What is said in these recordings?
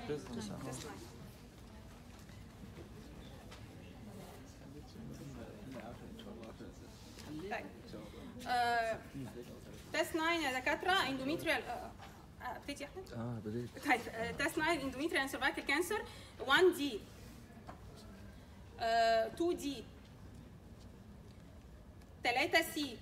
طيب آه، تيست 9 يا دكاتره اندوميتريال ابتدي يا احمد اه بديت طيب آه، تيست 9 اندوميتريال اند سيرفايكال كانسر 1 دي 2 دي 3 سي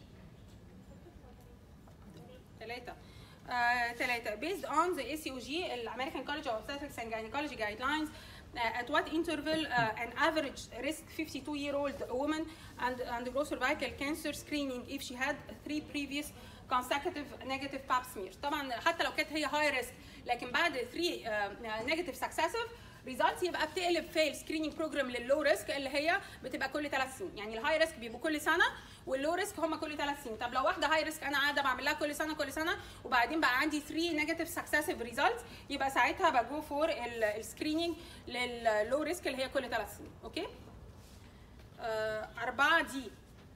3 ثلاثة based on the ACOG American College of Obstetrics and Gynecology guidelines uh, at what interval uh, an average risk 52 year old woman and undergo cervical cancer screening if she had three previous consecutive negative pap smears طبعا حتى لو كانت هي high risk لكن بعد 3 uh, negative successive ريزلتس يبقى بتقلب فيل سكريننج بروجرام لللو ريسك اللي هي بتبقى كل ثلاث سنين يعني الهاي ريسك بيبقوا كل سنه واللو ريسك هم كل ثلاث سنين طب لو واحده هاي ريسك انا قاعده بعمل لها كل سنه كل سنه وبعدين بقى عندي 3 نيجاتيف سكسيسيف ريزلتس يبقى ساعتها بجو فور السكريننج لللو ريسك اللي هي كل ثلاث سنين اوكي آه أربعة دي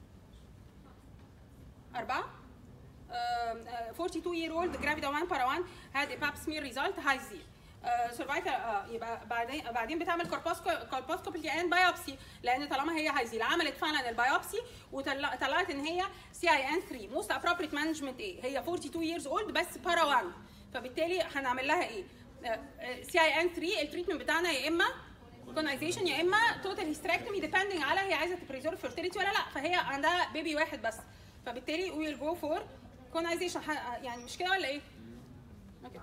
أربعة um, uh, 42 year old gravida 1 para 1 had a pap smear result high Z سيرفايكال اه يبقى بعدين بعدين بتعمل كولبوسكوبي اند بايوبسي لان طالما هي هايزيل عملت فعلا البايوبسي وطلعت ان هي سي اي ان 3 موست ابروبريت مانجمنت ايه هي 42 years old بس بارا 1 فبالتالي هنعمل لها ايه سي اي ان 3 التريتمنت بتاعنا يا اما كونايزيشن يا اما توتال هيستراكتومي ديبندنج على هي عايزه تبريزيرف فيرتيليتي ولا لا فهي عندها بيبي واحد بس فبالتالي ويل جو فور كونايزيشن يعني مش كده ولا ايه؟ اوكي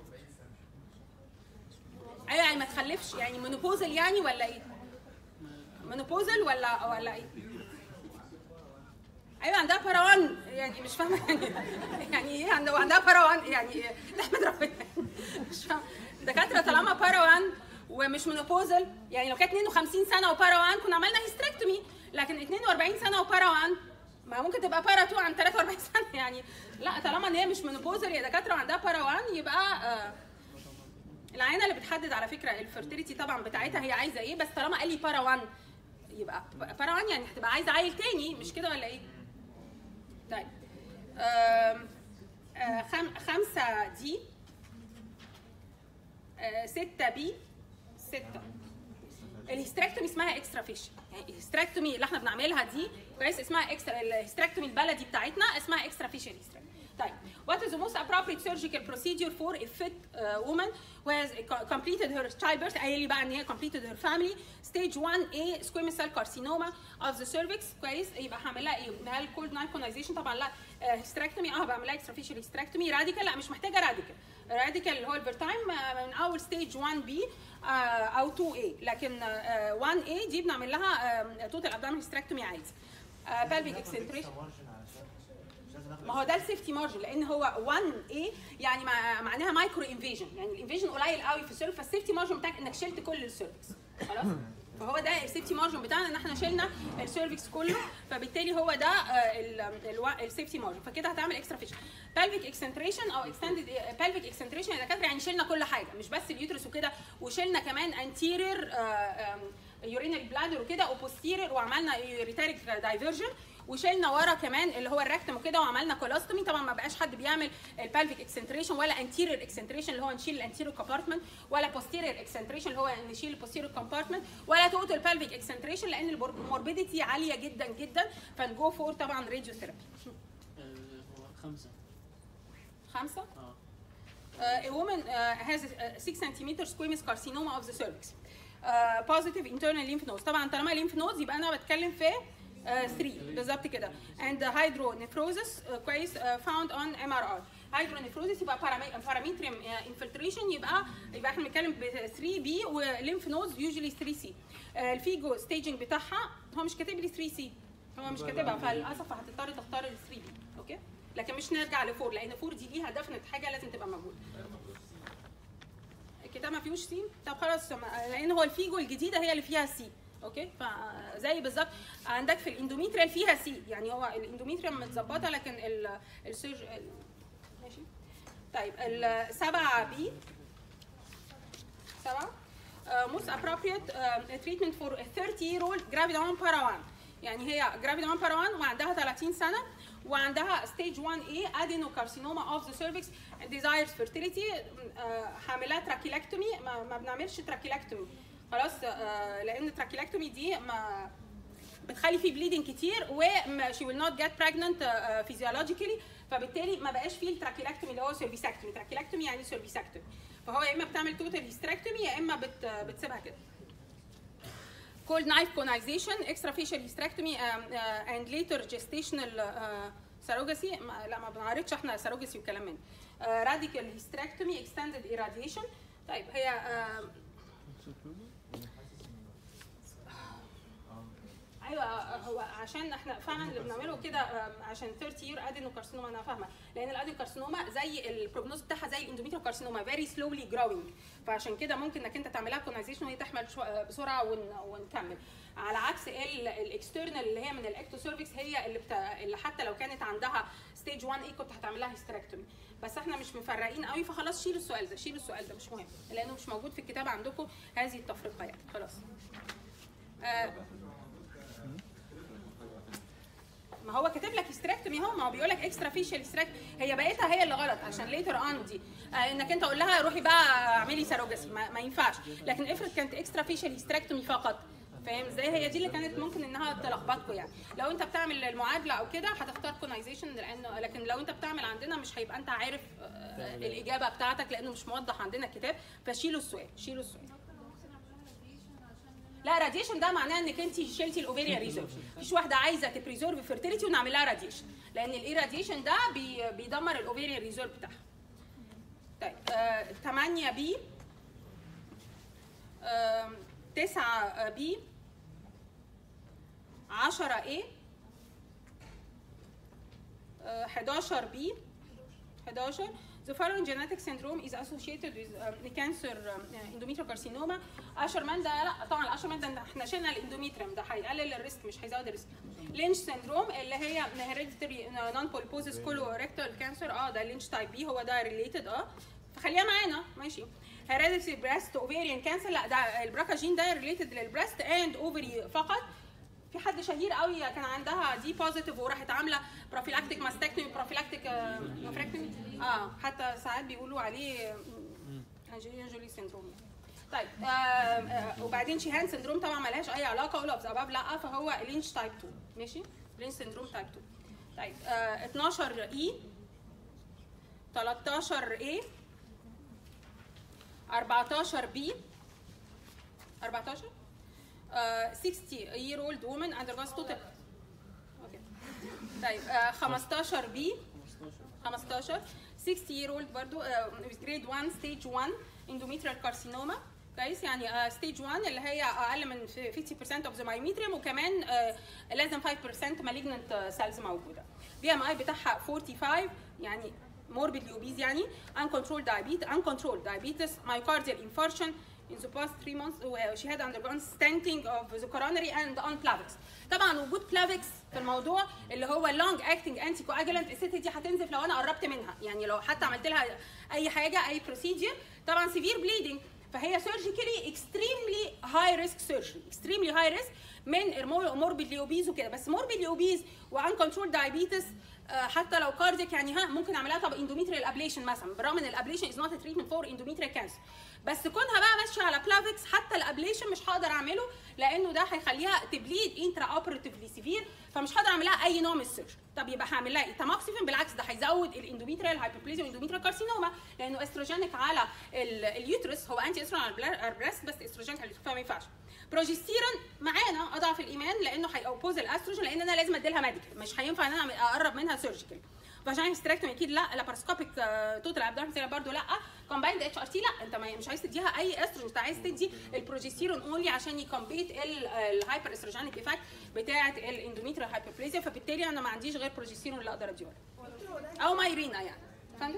ايوه يعني ما تخلفش يعني منوبوزل يعني ولا ايه؟ منوبوزل ولا ولا ايه؟ ايوه عندها باروان يعني مش فاهمه يعني يعني ايه عندها عندها باروان يعني إيه؟ نحمد ربنا مش فاهمه دكاتره طالما باروان ومش منوبوزل يعني لو كانت 52 سنه وباروان كنا عملنا هيستريكتومي لكن 42 سنه وباروان ما ممكن تبقى بارا 2 عن 43 سنه يعني لا طالما ان هي مش منوبوزل يا دكاتره وعندها باروان يبقى آه العينه اللي بتحدد على فكره الفيرتيليتي طبعا بتاعتها هي عايزه ايه بس طالما قال لي بارا 1 يبقى بارا 1 يعني هتبقى عايزه عيل تاني مش كده ولا ايه؟ طيب آم، آه، خم- خمسة دي آه، ستة بي ستة الهستريكتومي اسمها اكسترا فيش يعني الهستريكتومي اللي احنا بنعملها دي كويس اسمها اكسترا الهستريكتومي البلدي بتاعتنا اسمها اكسترا فيشال هستريكتومي طيب what is the most appropriate surgical procedure for a fit uh, woman who has co- completed her childbirth قايل لي بقى ان هي completed her family stage 1A squamous cell carcinoma of the cervix كويس يبقى هعمل لها ايه؟ هل cold knife conization طبعا لا هيستراكتومي اه بعمل لها extrafacial هيستراكتومي راديكال لا مش محتاجه راديكال راديكال اللي هو الفيرتايم من اول ستيج 1B آه، او 2A لكن آه، 1A دي بنعمل لها توتال ابدومين هيستراكتومي عادي pelvic اكسنتريشن ما هو ده السيفتي مارجن لان هو 1 a يعني مع معناها مايكرو انفيجن يعني الانفيجن قليل قوي في السيرفس فالسيفتي مارجن بتاعك انك شلت كل السيرفكس خلاص فهو ده السيفتي مارجن بتاعنا ان احنا شلنا السيرفكس كله فبالتالي هو ده السيفتي مارجن فكده هتعمل اكسترا فيشن pelvic اكسنتريشن او اكستندد pelvic اكسنتريشن يا دكاتره يعني شلنا كل حاجه مش بس اليوترس وكده وشلنا كمان انتيرير يورينري بلادر وكده وبوستيرير وعملنا يوريتاريك دايفرجن وشلنا ورا كمان اللي هو الركتم وكده وعملنا كولاستومي طبعا ما بقاش حد بيعمل البالفيك اكسنتريشن ولا انتيرير اكسنتريشن اللي هو نشيل الانتيرير كومبارتمنت ولا بوستيرير اكسنتريشن اللي هو نشيل البوستيرير كومبارتمنت ولا توتال بالفيك اكسنتريشن لان الموربيديتي عاليه جدا جدا فنجو فور طبعا راديو ثيرابي هو خمسة خمسه اه uh, a woman uh, has a 6 centimeter squamous carcinoma of the cervix. Uh, positive internal lymph nodes طبعا طالما lymph nodes يبقى انا بتكلم في 3 بالظبط كده and the hydronephrosis uh, كويس uh, found on MRI hydronephrosis يبقى parame- parametrium uh, infiltration يبقى يبقى احنا بنتكلم ب 3 b وليمف نودز usually 3 c uh, الفيجو staging بتاعها هو مش كاتب لي 3 c هو مش كاتبها فللاسف هتضطر تختار ال 3 b اوكي لكن مش نرجع لفور لان فور دي ليها دفنه حاجه لازم تبقى موجوده الكتاب ما فيهوش سي طب خلاص ما- لان هو الفيجو الجديده هي اللي فيها سي اوكي فزي بالظبط عندك في الاندوميتريال فيها سي يعني هو الاندوميتريال متظبطه لكن ال السيرج ال- ماشي طيب السبعه بي سبعه موست appropriate uh, treatment for a 30 year old gravida 1 para 1 يعني هي جرافيدا 1 para 1 وعندها 30 سنه وعندها ستيج 1A adenocarcinoma of the cervix desires fertility آه، حاملات تراكيلاكتومي ما, ما بنعملش تراكيلاكتومي خلاص آه، لان تراكيلاكتومي دي ما بتخلي فيه بليدنج كتير و she will not get pregnant uh, physiologically فبالتالي ما بقاش فيه التراكيلاكتومي اللي هو سيرفيسكتومي تراكيلاكتومي يعني سيرفيسكتومي فهو يا اما بتعمل توتال هيستريكتومي يا اما بت بتسيبها كده called knife conization extrafacial hysterectomy um, uh, and later gestational uh, surrogacy ما لا ما بنعرضش احنا surrogacy وكلام من uh, radical hysterectomy extended irradiation طيب هي uh, ايوه هو عشان احنا فعلا اللي بنعمله كده آم، عشان 30 يير ادينو كارسينوما انا فاهمه لان الادينو كارسينوما زي البروجنوز بتاعها زي الاندوميتريو كارسينوما فيري سلولي جروينج فعشان كده ممكن انك انت تعملها كونايزيشن وهي تحمل شو- آه، بسرعه ون- ونكمل على عكس الاكسترنال اللي هي من الاكتو سيرفكس هي اللي بتا... اللي حتى لو كانت عندها ستيج 1 اي كنت هتعملها هيستريكتومي بس احنا مش مفرقين قوي فخلاص شيلوا السؤال ده شيلوا السؤال ده مش مهم لانه مش موجود في الكتاب عندكم هذه التفرقه يعني خلاص آه ما هو كاتب لك هيستريكتومي اهو ما هو بيقول لك اكسترا فيشال هيستريكتومي هي بقيتها هي اللي غلط عشان ليتر اون دي آه انك انت قول لها روحي بقى اعملي ساروجاسي ما, ما ينفعش لكن افرض كانت اكسترا فيشال هيستريكتومي فقط فاهم ازاي هي دي اللي كانت ممكن انها تلخبطكم يعني لو انت بتعمل المعادله او كده هتختار كونايزيشن لانه لكن لو انت بتعمل عندنا مش هيبقى انت عارف آه الاجابه بتاعتك لانه مش موضح عندنا الكتاب فشيلوا السؤال شيلوا السؤال لا راديشن ده معناه انك انت شلتي الاوفيريان ريزيرف مفيش واحده عايزه تبريزيرف فيرتيليتي ونعمل لها راديشن لان الايراديشن ده بي بيدمر الاوفيريان ريزيرف بتاعها طيب آه 8 بي 9 بي 10 اي 11 بي 11 The following genetic syndrome is associated with um, cancer um, endometrial carcinoma اشرمان ده لا طبعا الاشرمان ده احنا شلنا الاندوميتريوم ده هيقلل الريسك مش هيزود الريسك لينش سيندروم اللي هي هيريديتري نون بوليبوزيس كولوريكتال كانسر اه ده لينش تايب بي هو ده ريليتد اه فخليها معانا ماشي هيريديتري بريست اوفيريان كانسر لا ده البراكا جين ده ريليتد للبريست اند اوفري فقط في حد شهير قوي كان عندها دي بوزيتيف وراحت عامله بروفيلاكتيك ماستكتومي بروفيلاكتيك مافركتومي اه حتى ساعات بيقولوا عليه انجلينا جولي سيندروم طيب آه آه وبعدين شيهان سيندروم طبعا ملهاش اي علاقه اولى بسبب لا فهو لينش تايب 2 ماشي لينش سيندروم تايب 2 طيب آه 12 اي 13 اي 14 بي 14 uh, 60 year old woman undergoes total okay. طيب uh, 15 بي 15 60 year old برضو uh, with grade 1 stage 1 endometrial carcinoma كويس يعني ستيج 1 اللي هي اقل من 50% اوف ذا مايوميتريوم وكمان uh, لازم 5% malignant سيلز موجوده بي ام اي بتاعها 45 يعني morbidly obese يعني uncontrolled diabetes uncontrolled diabetes myocardial infarction in the past three months uh, she had undergone stenting of the coronary and on plavix طبعا وجود بلافيكس في الموضوع اللي هو long acting anti coagulant الست دي هتنزف لو انا قربت منها يعني لو حتى عملت لها اي حاجه اي بروسيجر طبعا severe bleeding فهي سيرجيكالي اكستريملي هاي ريسك سيرجري اكستريملي هاي ريسك من موربيدلي اوبيز وكده بس موربيدلي اوبيز وان كنترول دايابيتس حتى لو كارديك يعني ها ممكن اعملها طب اندوميتريال ابليشن مثلا بالرغم ان الابليشن از نوت تريتمنت فور اندوميتريال كانسر بس كونها بقى ماشيه على بلافيكس حتى الابليشن مش هقدر اعمله لانه ده هيخليها تبليد انترا اوبراتيفلي سيفير فمش هقدر اعمل لها اي نوع من السيرجري طب يبقى هعمل لها ايه تاموكسيفين بالعكس ده هيزود الاندوميتريال هايبربليزيا والاندوميتريال كارسينوما لانه استروجينيك على اليوترس هو انتي استروجين على البريست بس استروجينيك على اليوترس فما ينفعش بروجستيرون معانا اضعف الايمان لانه هيأوبوز الاستروجين لان انا لازم ادي لها ميديكال مش هينفع ان انا اقرب منها سيرجيكال فاجين هيستريكتومي اكيد لا لابارسكوبيك توتال ابدومين برضه لا كومبايند اتش ار تي لا انت مش عايز تديها اي استروجين انت عايز تدي البروجستيرون اونلي عشان يكمبيت الهايبر استروجينيك ايفكت بتاعه الاندوميتريال هايبربليزيا فبالتالي انا ما عنديش غير بروجستيرون اللي اقدر اديه او مايرينا يعني فاهم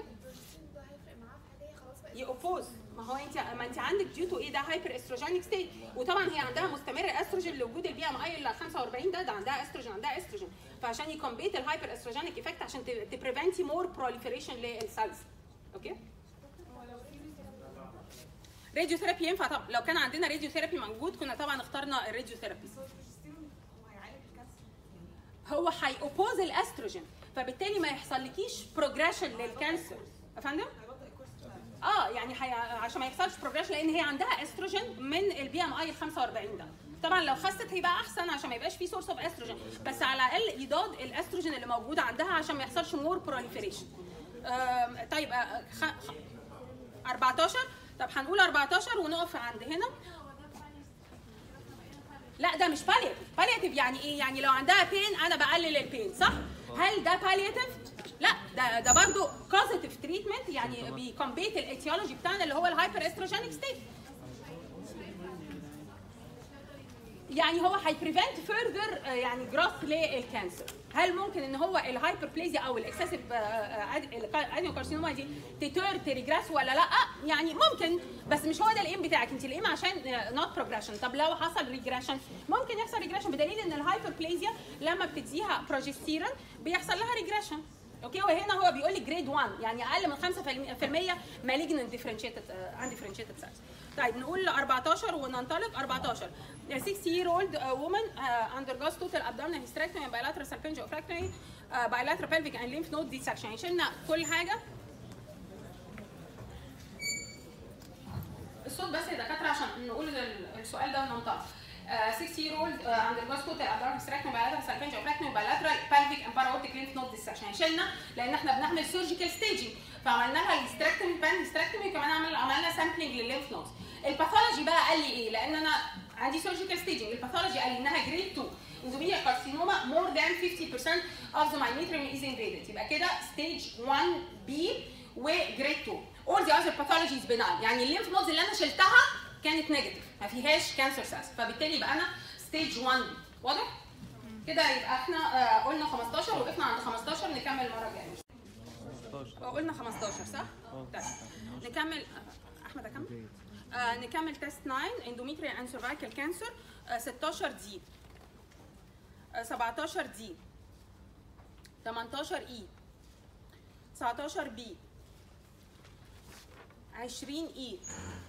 يوبوز ما هو انت ما انت عندك ديو تو ايه ده هايبر استروجينيك ستيت وطبعا هي عندها مستمر استروجين لوجود البي ام اي ال 45 ده ده عندها استروجين عندها استروجين فعشان يكمبيت الهايبر استروجينيك ايفكت عشان تبريفنتي مور بروليفريشن للسيلز اوكي راديو ثيرابي ينفع طبعا لو كان عندنا راديو ثيرابي موجود كنا طبعا اخترنا الراديو ثيرابي هو هيوبوز الاستروجين فبالتالي ما يحصلكيش بروجريشن للكانسر يا فندم اه يعني حي... عشان ما يحصلش بروجريشن لان هي عندها استروجين من البي ام اي ال 45 ده طبعا لو خست هيبقى احسن عشان ما يبقاش في سورس اوف استروجين بس على الاقل يضاد الاستروجين اللي موجود عندها عشان ما يحصلش مور بروليفريشن طيب آه، خ... خ... 14 طب هنقول 14 ونقف عند هنا لا ده مش بالياتيف بالياتيف يعني ايه يعني لو عندها بين انا بقلل البين صح هل ده بالياتيف لا ده ده برضه كوزيتيف تريتمنت يعني بيكمبيت الايتيولوجي بتاعنا اللي هو الهايبر استروجينيك ستيت يعني هو هيبريفنت فيرذر يعني جروث للكانسر هل ممكن ان هو الهايبربليزيا او الاكسسيف ادينوكارسينوما دي تتير تريجريس ولا لا يعني ممكن بس مش هو ده الايم بتاعك انت الايم عشان نوت بروجريشن طب لو حصل ريجريشن ممكن يحصل ريجريشن بدليل ان الهايبربليزيا لما بتديها بروجستيرون بيحصل لها ريجريشن اوكي وهنا هو بيقول لي جريد 1 يعني اقل من 5% مالجنت ديفرنشيتد انديفرنشيتد سيلز طيب نقول 14 وننطلق 14 A 60 year old uh, woman uh, undergoes total abdominal hysterectomy and bilateral salpingophractomy uh, bilateral pelvic and lymph node dissection يعني شلنا كل حاجه الصوت بس يا دكاتره عشان نقول ال- السؤال ده وننطلق Uh, 6 year old uh, undergoes total abdominal hysterectomy bilateral salpingophractomy bilateral pelvic and paraortic lymph node dissection يعني شلنا لان احنا بنعمل سيرجيكال ستيجنج فعملنا لها الهيستريكتومي بان هيستريكتومي وكمان عمل عملنا سامبلنج للليمف نودز الباثولوجي بقى قال لي ايه لان انا عندي سيرجيكال ستيجنج الباثولوجي قال لي انها جريد 2 اندوميريا كارسينوما مور ذان 50% of the myometrium is invaded يبقى كده ستيج 1 بي وجريد 2 all the other pathologies benign يعني الليمف نودز اللي انا شلتها كانت نيجاتيف ما فيهاش كانسر سيلز فبالتالي يبقى انا ستيج 1 بي واضح؟ كده يبقى احنا آه، قلنا 15 وقفنا عند 15 نكمل المره الجايه قلنا 15 صح؟ طيب نكمل آه، احمد اكمل؟ آه نكمل تيست 9 اندوميتريال اند سيرفايكال كانسر 16 دي آه 17 دي 18 اي 19 بي 20 اي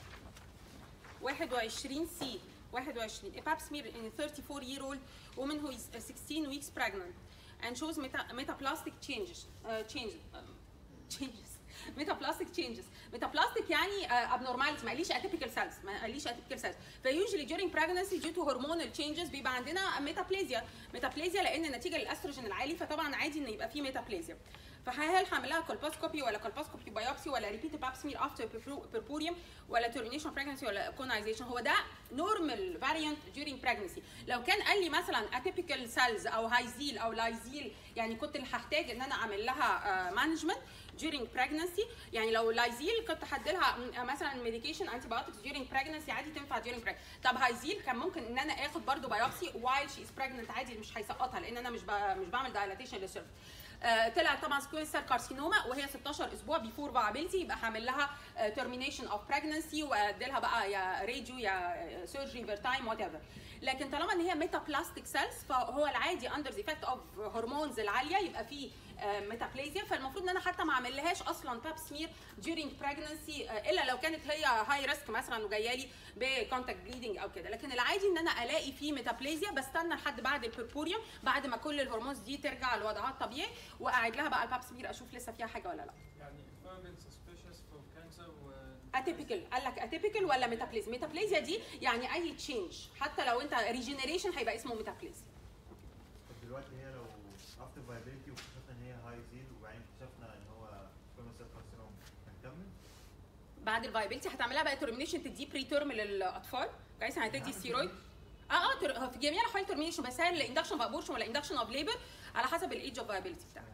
21 C 21 a pap smear in a 34 year old woman who is uh, 16 weeks pregnant and shows meta metaplastic changes uh, changes um, changes metaplastic changes metaplastic يعني uh, abnormality ما قاليش atypical cells ما قاليش atypical cells فusually during pregnancy due to hormonal changes بيبقى عندنا metaplasia metaplasia لان نتيجه للاستروجين العالي فطبعا عادي ان يبقى فيه metaplasia فهل هعمل لها كولبوسكوبي ولا كولبوسكوبي بايوبسي ولا ريبيت باب سمير افتر بيربوريوم ولا ترمينيشن بريجنسي ولا كونايزيشن هو ده نورمال فاريانت during pregnancy لو كان قال لي مثلا اتيبيكال سيلز او هايزيل او لايزيل يعني كنت هحتاج ان انا اعمل لها مانجمنت during pregnancy يعني لو لايزيل كنت هدي لها مثلا ميديكيشن انتي بايوتكس during pregnancy عادي تنفع during pregnancy طب هايزيل كان ممكن ان انا اخد برضو بايوبسي while she is pregnant عادي مش هيسقطها لان انا مش ب- مش بعمل دايلاتيشن للسيرفس آه، طلع طبعا سكوير سيل كارسينوما وهي 16 اسبوع بيفور فابيلتي يبقى هعمل لها ترمينيشن اوف بريجنسي وادي لها بقى يا راديو يا سيرجري بير تايم وات ايفر لكن طالما ان هي ميتابلاستيك سيلز فهو العادي اندر ذا افكت اوف هرمونز العاليه يبقى فيه ميتابليزيا فالمفروض ان انا حتى ما اعملهاش اصلا باب سمير during pregnancy آه، الا لو كانت هي هاي ريسك مثلا وجايه لي بكونتاكت بليدنج او كده لكن العادي ان انا الاقي فيه ميتابليزيا بستنى لحد بعد البربوريوم بعد ما كل الهرمونز دي ترجع لوضعها الطبيعي واقعد لها بقى الباب سمير اشوف لسه فيها حاجه ولا لا يعني fervent suspicious for cancer و اتيبيكال قال لك اتيبيكال ولا ميتابليزيا ميتابليزيا دي يعني اي تشينج حتى لو انت ريجنريشن هيبقى اسمه ميتابليزيا طب دلوقتي هي لو افتر فايبيلتي واكتشفنا ان هي هاي زيل وبعدين اكتشفنا ان هو كوميسال كارسينوم هنكمل؟ بعد الفايبلتي هتعملها بقى ترمينيشن تدي بري تيرم للاطفال كويس يعني هتدي ستيرويد اه اه تر- هو في جميع الاحوال ترمينيشن بس هي الاندكشن اوف ابورشن ولا اندكشن اوف ليبر على حسب الايدج اوف فايبلتي بتاعك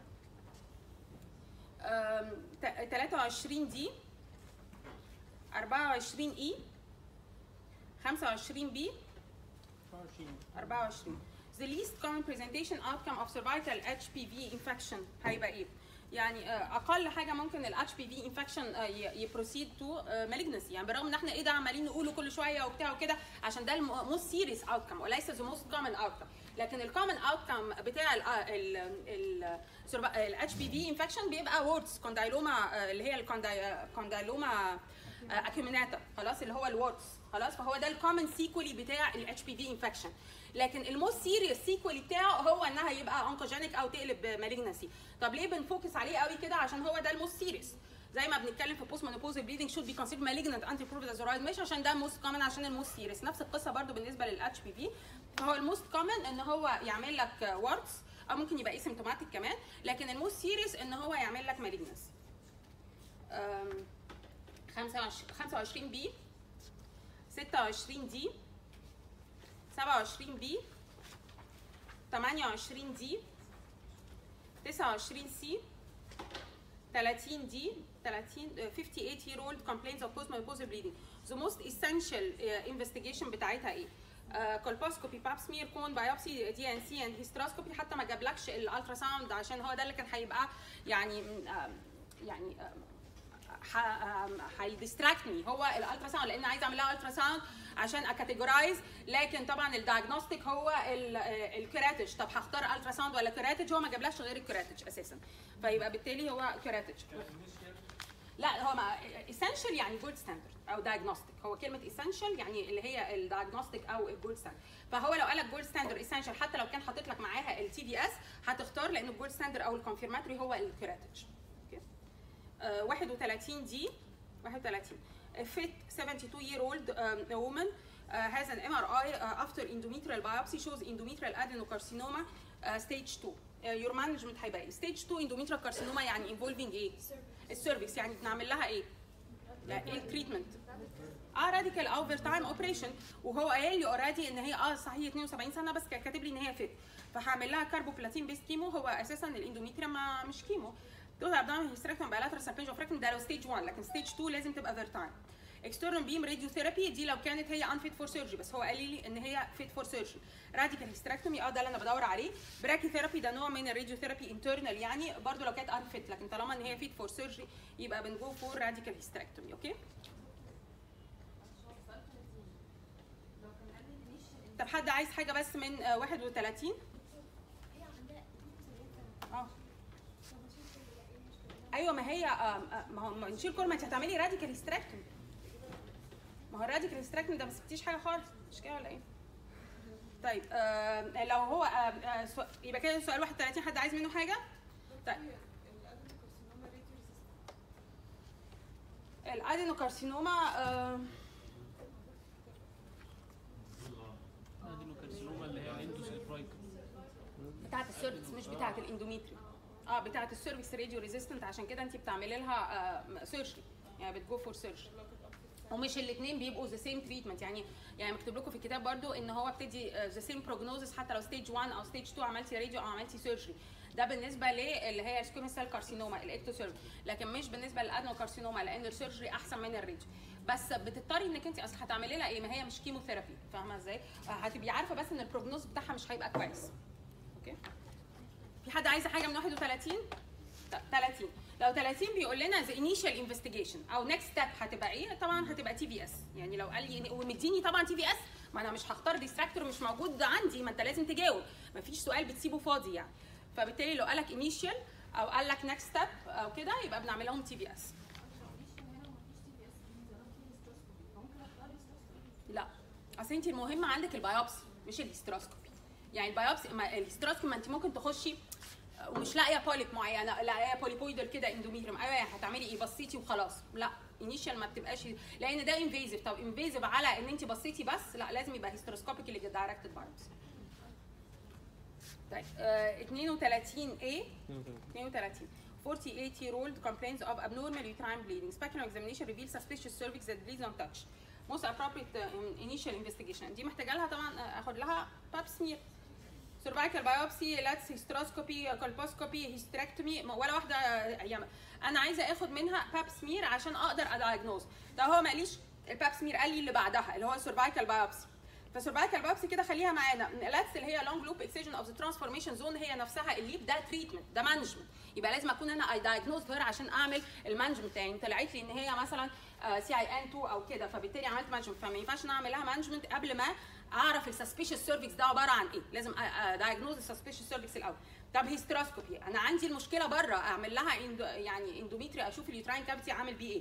آم، ت- 23 دي 24 اي 25 بي 24 24 The least common presentation outcome of cervical HPV infection هيبقى ايه؟ يعني آه، اقل حاجه ممكن ال HPV infection يبروسيد تو malignancy يعني بالرغم ان احنا ايه ده عمالين نقوله كل شويه وبتاع وكده عشان ده الموست سيريس outcome وليس the most common outcome لكن الكومن outcome بتاع ال ال ال ال HPV infection بيبقى وورتس كوندايلوما اللي هي الكوندايلوما اكيوميناتا خلاص اللي هو الورتس خلاص فهو ده الكومن سيكولي بتاع الاتش بي في انفكشن لكن الموست سيريس سيكوال بتاعه هو انها يبقى اونكوجينيك او تقلب مالجنسي طب ليه بنفوكس عليه قوي كده عشان هو ده الموست سيريس زي ما بنتكلم في بوست مونوبوز بليدنج شود بي كونسيدر مالجنت انتي بروفيزورايد مش عشان ده موست كومن عشان الموست سيريس نفس القصه برضو بالنسبه للاتش بي في فهو الموست كومن ان هو يعمل لك وارتس او ممكن يبقى اسيمتوماتيك كمان لكن الموست سيريس ان هو يعمل لك مالجنسي 25 بي 26 دي 27 بي 28 دي 29 سي 30 دي 30 uh, 58 year old complaints of postmenopausal bleeding the most essential uh, investigation بتاعتها ايه؟ كولبوسكوبي باب سمير كون بايوبسي دي ان سي اند هيستروسكوبي حتى ما جابلكش الالترا ساوند عشان هو ده اللي كان هيبقى يعني آم، يعني هيديستراكتني هو الالترا ساوند لان عايزه اعمل لها الترا ساوند عشان اكاتيجورايز لكن طبعا الدايجنوستيك هو ال- آه، الكيراتج طب هختار الترا ساوند ولا كيراتج هو ما جابلكش غير الكيراتج اساسا فيبقى بالتالي هو كيراتج لا هو ما essential يعني جولد ستاندرد او diagnostic هو كلمه essential يعني اللي هي الدايجنوستيك او الجولد ستاندرد فهو لو قال لك جولد ستاندرد essential حتى لو كان حاطط لك معاها التي في اس هتختار لان الجولد ستاندرد او الكونفيرماتوري هو الكيراتج اوكي آه، 31 دي 31 A fit 72 year old um, woman uh, has an MRI uh, after endometrial biopsy shows endometrial adenocarcinoma uh, stage 2 uh, your management هيبقى ايه stage 2 endometrial carcinoma يعني involving ايه السيرفكس يعني بنعمل لها ايه لا ايه التريتمنت اه راديكال اوفر تايم اوبريشن وهو قايل لي اوريدي ان هي اه صحيح 72 سنه بس كان كاتب لي ان هي فيت فهعمل لها كاربوبلاتين بيست كيمو هو اساسا الاندوميتريوم ما مش كيمو دول ابدومين هيستريكتوم بايلاترال سابنج اوفريكتوم ده لو ستيج 1 لكن ستيج 2 لازم تبقى فيرتايم اكسترنال بيم راديو ثيرابي دي لو كانت هي انفيت فور سيرجري بس هو قال لي ان هي فيت فور سيرجري راديكال هيستريكتومي اه ده اللي انا بدور عليه براكي ثيرابي ده نوع من الراديو ثيرابي انترنال يعني برضو لو كانت انفيت لكن طالما ان هي فيت فور سيرجري يبقى بنجو فور راديكال هيستريكتومي اوكي طب حد عايز حاجه بس من آه، 31 اه ايوه ما هي آه، آه، ما هو ما نشيل كل ما انت هتعملي راديكال هيستراكتومي ما هو الراديكال هيستراكتومي ده ما سبتيش حاجه خالص مش كده ولا ايه؟ طيب آه لو هو آه آه سو- يبقى كده سؤال 31 حد عايز منه حاجه؟ طيب الادينوكارسينوما آه الادينوكارسينوما اللي هي الاندوسيفرايك بتاعه السيرفكس مش بتاعه الاندوميتريوم اه بتاعه السيرفكس راديو ريزيستنت عشان كده انت بتعملي لها آه سيرجري يعني بتجو فور سيرجري ومش الاثنين بيبقوا ذا سيم تريتمنت يعني يعني مكتوب لكم في الكتاب برضو ان هو بتدي ذا سيم بروجنوزس حتى لو ستيج 1 او ستيج 2 عملتي راديو او عملتي سيرجري ده بالنسبه للي هي السكومي سيل كارسينوما الاكتوسيرجري لكن مش بالنسبه للادنوكارسينوما لان السيرجري احسن من الراديو بس بتضطري انك انت اصل هتعملي لها ايه ما هي مش كيموثيرابي فاهمه ازاي هتبقي عارفه بس ان البروجنوز بتاعها مش هيبقى كويس اوكي في حد عايزه حاجه من 31 طب 30 لو 30 بيقول لنا ذا انيشال انفستيجيشن او نكست ستيب هتبقى ايه طبعا هتبقى تي في اس يعني لو قال لي ومديني طبعا تي في اس ما انا مش هختار ديستراكتور مش موجود عندي ما انت لازم تجاوب ما فيش سؤال بتسيبه فاضي يعني فبالتالي لو قال لك انيشال او قال لك نكست ستيب او كده يبقى بنعمل لهم تي في اس لا اصل انت المهم عندك البيوبسي مش الهيستروسكوبي يعني البيوبسي ما الهيستروسكوبي ما انت ممكن تخشي ومش لاقيه بوليب معينه لاقيه بوليبويدال كده اندوميتريوم ايوه يعني هتعملي ايه بصيتي وخلاص لا انيشال ما بتبقاش لان ده انفيزيف طب انفيزيف على ان انت بصيتي بس لا لازم يبقى هيستروسكوبيك اللي دايركتد بايوبسي طيب آه 32 A 32 48 year old complains of abnormal uterine bleeding. Speculum examination reveals suspicious cervix that bleeds on touch. Most appropriate uh, initial investigation. دي محتاجه لها طبعا آه، اخد لها باب سمير. سيرفايكال بايوبسي لاتس هيستروسكوبي كولبوسكوبي هيستريكتومي ولا واحده آه، يعني انا عايزه اخد منها باب سمير عشان اقدر ادايجنوز. ده هو ما قاليش الباب سمير قال لي اللي بعدها اللي هو السيرفايكال بايوبسي. فالسيرفايكال بايوبسي كده خليها معانا لاتس اللي هي لونج لوب اكسجن اوف ذا ترانسفورميشن زون هي نفسها الليب ده تريتمنت ده مانجمنت يبقى لازم اكون انا اي دايجنوز هير عشان اعمل المانجمنت يعني طلعت لي ان هي مثلا سي اي ان 2 او كده فبالتالي عملت مانجمنت فما ينفعش نعمل لها مانجمنت قبل ما اعرف السسبيشس سيرفكس ده عباره عن ايه لازم دايجنوز السسبيشس سيرفكس الاول طب هيستروسكوبي انا عندي المشكله بره اعمل لها اندو يعني اندوميتري اشوف اليوتراين كافيتي عامل بيه ايه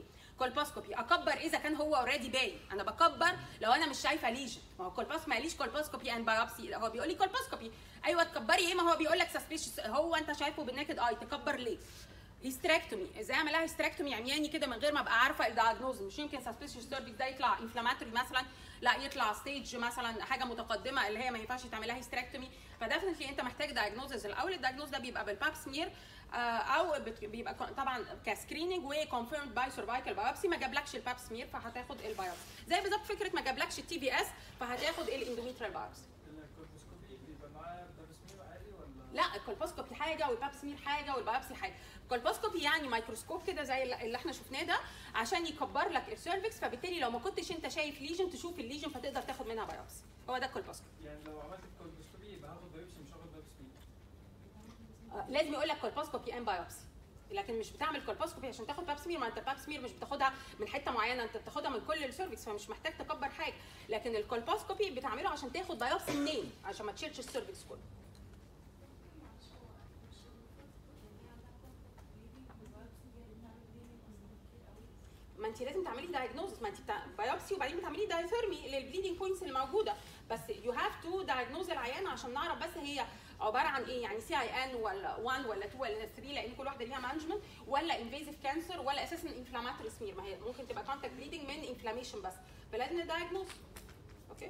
كولبوسكوبي اكبر اذا كان هو اوريدي باين انا بكبر لو انا مش شايفه ليجن ما هو كولبوس ما قاليش كولبوسكوبي اند بايوبسي هو بيقول لي كولبوسكوبي ايوه تكبري ايه ما هو بيقول لك سسبيشس هو انت شايفه بالناكد اي تكبر ليه هيستريكتومي ازاي اعملها هيستريكتومي عمياني كده من غير ما ابقى عارفه الدايجنوز مش يمكن سسبيشس سيرفيس ده يطلع انفلاماتوري مثلا لا يطلع ستيج مثلا حاجه متقدمه اللي هي ما ينفعش تعملها هيستريكتومي فدفنتلي انت محتاج دايجنوزز الاول الدايجنوز ده بيبقى بالباب سمير آه، او بت- بيبقى ك- طبعا كسكريننج وكونفيرمد باي سيرفايكال بايوبسي ما جابلكش الباب سمير فهتاخد البايوبسي زي بالظبط فكره ما جابلكش التي بي اس فهتاخد الاندوميتريال بايوبسي الكولبوسكوبي بيبقى معاه دبسمير عادي ولا؟ لا الكولبوسكوبي حاجه والباب سمير حاجه والبايوبسي حاجه الكولبوسكوبي يعني ميكروسكوب كده زي اللي اللي احنا شفناه ده عشان يكبر لك السيرفكس فبالتالي لو ما كنتش انت شايف ليجن تشوف الليجن فتقدر تاخد منها بايوبسي هو ده الكولبوسكوبي يعني لو عملت الكولبوسكوبي يبقى هاخد بايوبسي مش هاخد دبسمير آه، لازم يقول لك كولبوسكوبي ان بايوبسي لكن مش بتعمل كولبوسكوبي عشان تاخد باب سمير ما انت الباب سمير مش بتاخدها من حته معينه انت بتاخدها من كل السيرفكس فمش محتاج تكبر حاجه لكن الكولبوسكوبي بتعمله عشان تاخد بايوبسي منين عشان ما تشيلش السيرفكس كله ما انت لازم تعملي دايجنوزس ما انت بتاع بايوبسي وبعدين بتعملي دايثيرمي للبليدنج بوينتس اللي موجوده بس يو هاف تو دايجنوز العيان عشان نعرف بس هي عباره عن ايه يعني سي اي ان ولا 1 ولا 2 ولا 3 لان كل واحده ليها مانجمنت ولا انفيزيف كانسر ولا اساسا انفلاماتوري سمير ما هي ممكن تبقى كونتاكت بليدنج من انفلاميشن بس فلازم ندايجنوز اوكي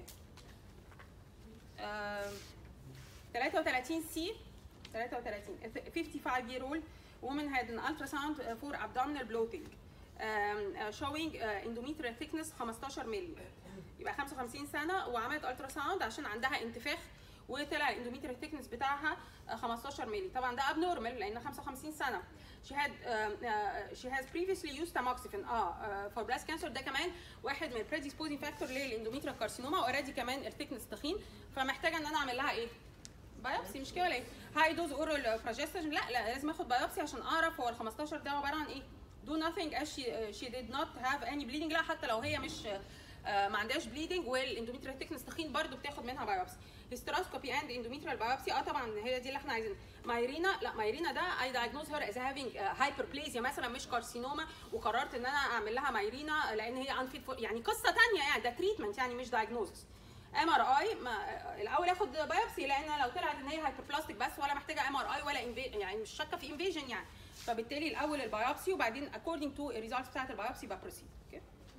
آم، 33 سي 33 a 55 year old woman had an ultrasound uh, for abdominal bloating um, uh, showing uh, endometrial thickness 15 مللي يبقى 55 سنه وعملت التراساوند عشان عندها انتفاخ وطلع الاندوميتريال ثيكنس بتاعها آه، 15 مللي طبعا ده ابنورمال لان 55 سنه she had uh, uh, she has previously used tamoxifen اه uh, for breast cancer ده كمان واحد من predisposing factor للاندوميتريال كارسينوما اوريدي كمان الثيكنس تخين فمحتاجه ان انا اعمل لها ايه بايوبسي مش كده ولا ايه؟ هاي دوز اورال بروجسترون لا لا لازم اخد بايوبسي عشان اعرف هو ال 15 ده عباره عن ايه؟ do nothing as she uh, she did not have any bleeding لا حتى لو هي مش آه، ما عندهاش bleeding والاندوميتريال ثيكنس تخين برضو بتاخد منها بايوبسي هيستروسكوبي اند اندوميتريال بايوبسي اه طبعا هي دي اللي احنا عايزينها مايرينا لا مايرينا ده اي دايجنوز هير از هافينج هايبربليزيا مثلا مش كارسينوما وقررت ان انا اعمل لها مايرينا لان هي انفيت يعني قصه ثانيه يعني ده تريتمنت يعني مش دايجنوزس ام ار اي الاول اخد بايوبسي لان لو طلعت ان هي هايبربلاستيك بس ولا محتاجه ام ار اي ولا inva- يعني مش شاكه في انفيجن يعني فبالتالي الاول البايوبسي وبعدين according to الريزلتس بتاعت البايوبسي ببروسيد اوكي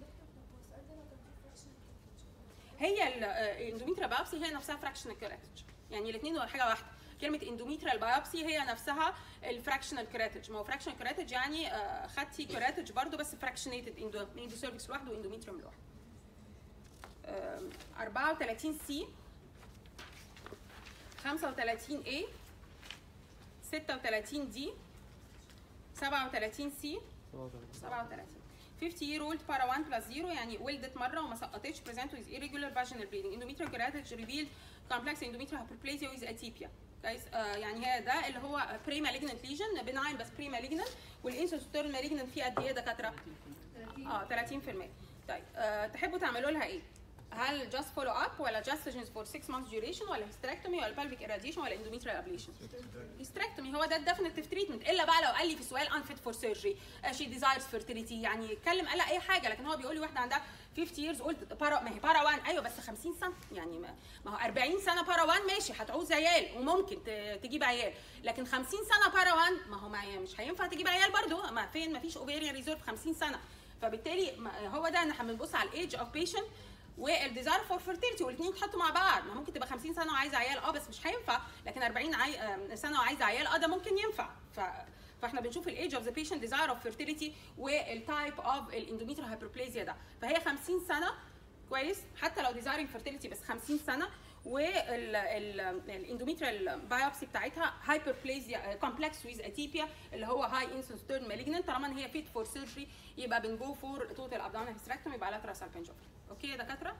هي الاندوميتريال بايوبسي هي نفسها فراكشنال كيراتج يعني الاثنين دول حاجه واحده كلمه اندوميتريال بايوبسي هي نفسها الفراكشنال كيراتج ما هو فراكشنال كيراتج يعني آه، خدتي كيراتج برضو بس فراكشنيتد اندو اندو سيرفكس لوحده واندوميتريوم لوحده آم، 34 سي 35 A 36 دي 37 سي 37 50 year old para 1 plus 0 يعني ولدت مره وما سقطتش present with irregular vaginal bleeding endometrial keratosis revealed complex endometrial hyperplasia with atypia كويس آه يعني هي ده اللي هو بري malignant lesion benign بس بري malignant والانسوستيرن malignant فيه قد ايه يا دكاتره؟ اه 30% طيب آه تحبوا تعملوا لها ايه؟ هل جاست فولو اب ولا جاست فور 6 مانثs duration ولا هيستريكتومي ولا pelvic irradiation ولا endometrial ablation؟ هيستريكتومي هو ده الديفينيتيف تريتمنت الا بقى لو قال لي في سؤال unfit for surgery شي ديزايرز fertility يعني يتكلم قال اي حاجه لكن هو بيقول لي واحده عندها 50 years old بارا ما هي بارا 1 ايوه بس 50 سنه يعني ما, ما هو 40 سنه بارا 1 ماشي هتعوز عيال وممكن ت- تجيب عيال لكن 50 سنه بارا 1 ما هو ما مش هينفع تجيب عيال برضو ما فين ما فيش اوفيريان ريزورت 50 سنه فبالتالي ما- هو ده ان احنا بنبص على الايدج اوف بيشنت والديزاير فور فيرتيلتي والاثنين يتحطوا مع بعض ما ممكن تبقى 50 سنه وعايزه عيال اه بس مش هينفع لكن 40 عي... آم، سنه وعايزه عيال اه ده ممكن ينفع ف... فاحنا بنشوف الايدج اوف ذا بيشنت ديزاير اوف فيرتيليتي والتايب اوف الاندوميتريال هايبربليزيا ده فهي 50 سنه كويس حتى لو ديزايرنج فيرتيليتي بس 50 سنه والاندوميتريال بايوبسي بتاعتها هايبربليزيا كومبلكس ويز اتيبيا اللي هو هاي انسنس تيرن مالجننت طالما ان هي فيت فور سيرجري يبقى بنجو فور توتال ابدومينال هيستريكتومي يبقى لاترال سالبنجوفري اوكي يا دكاتره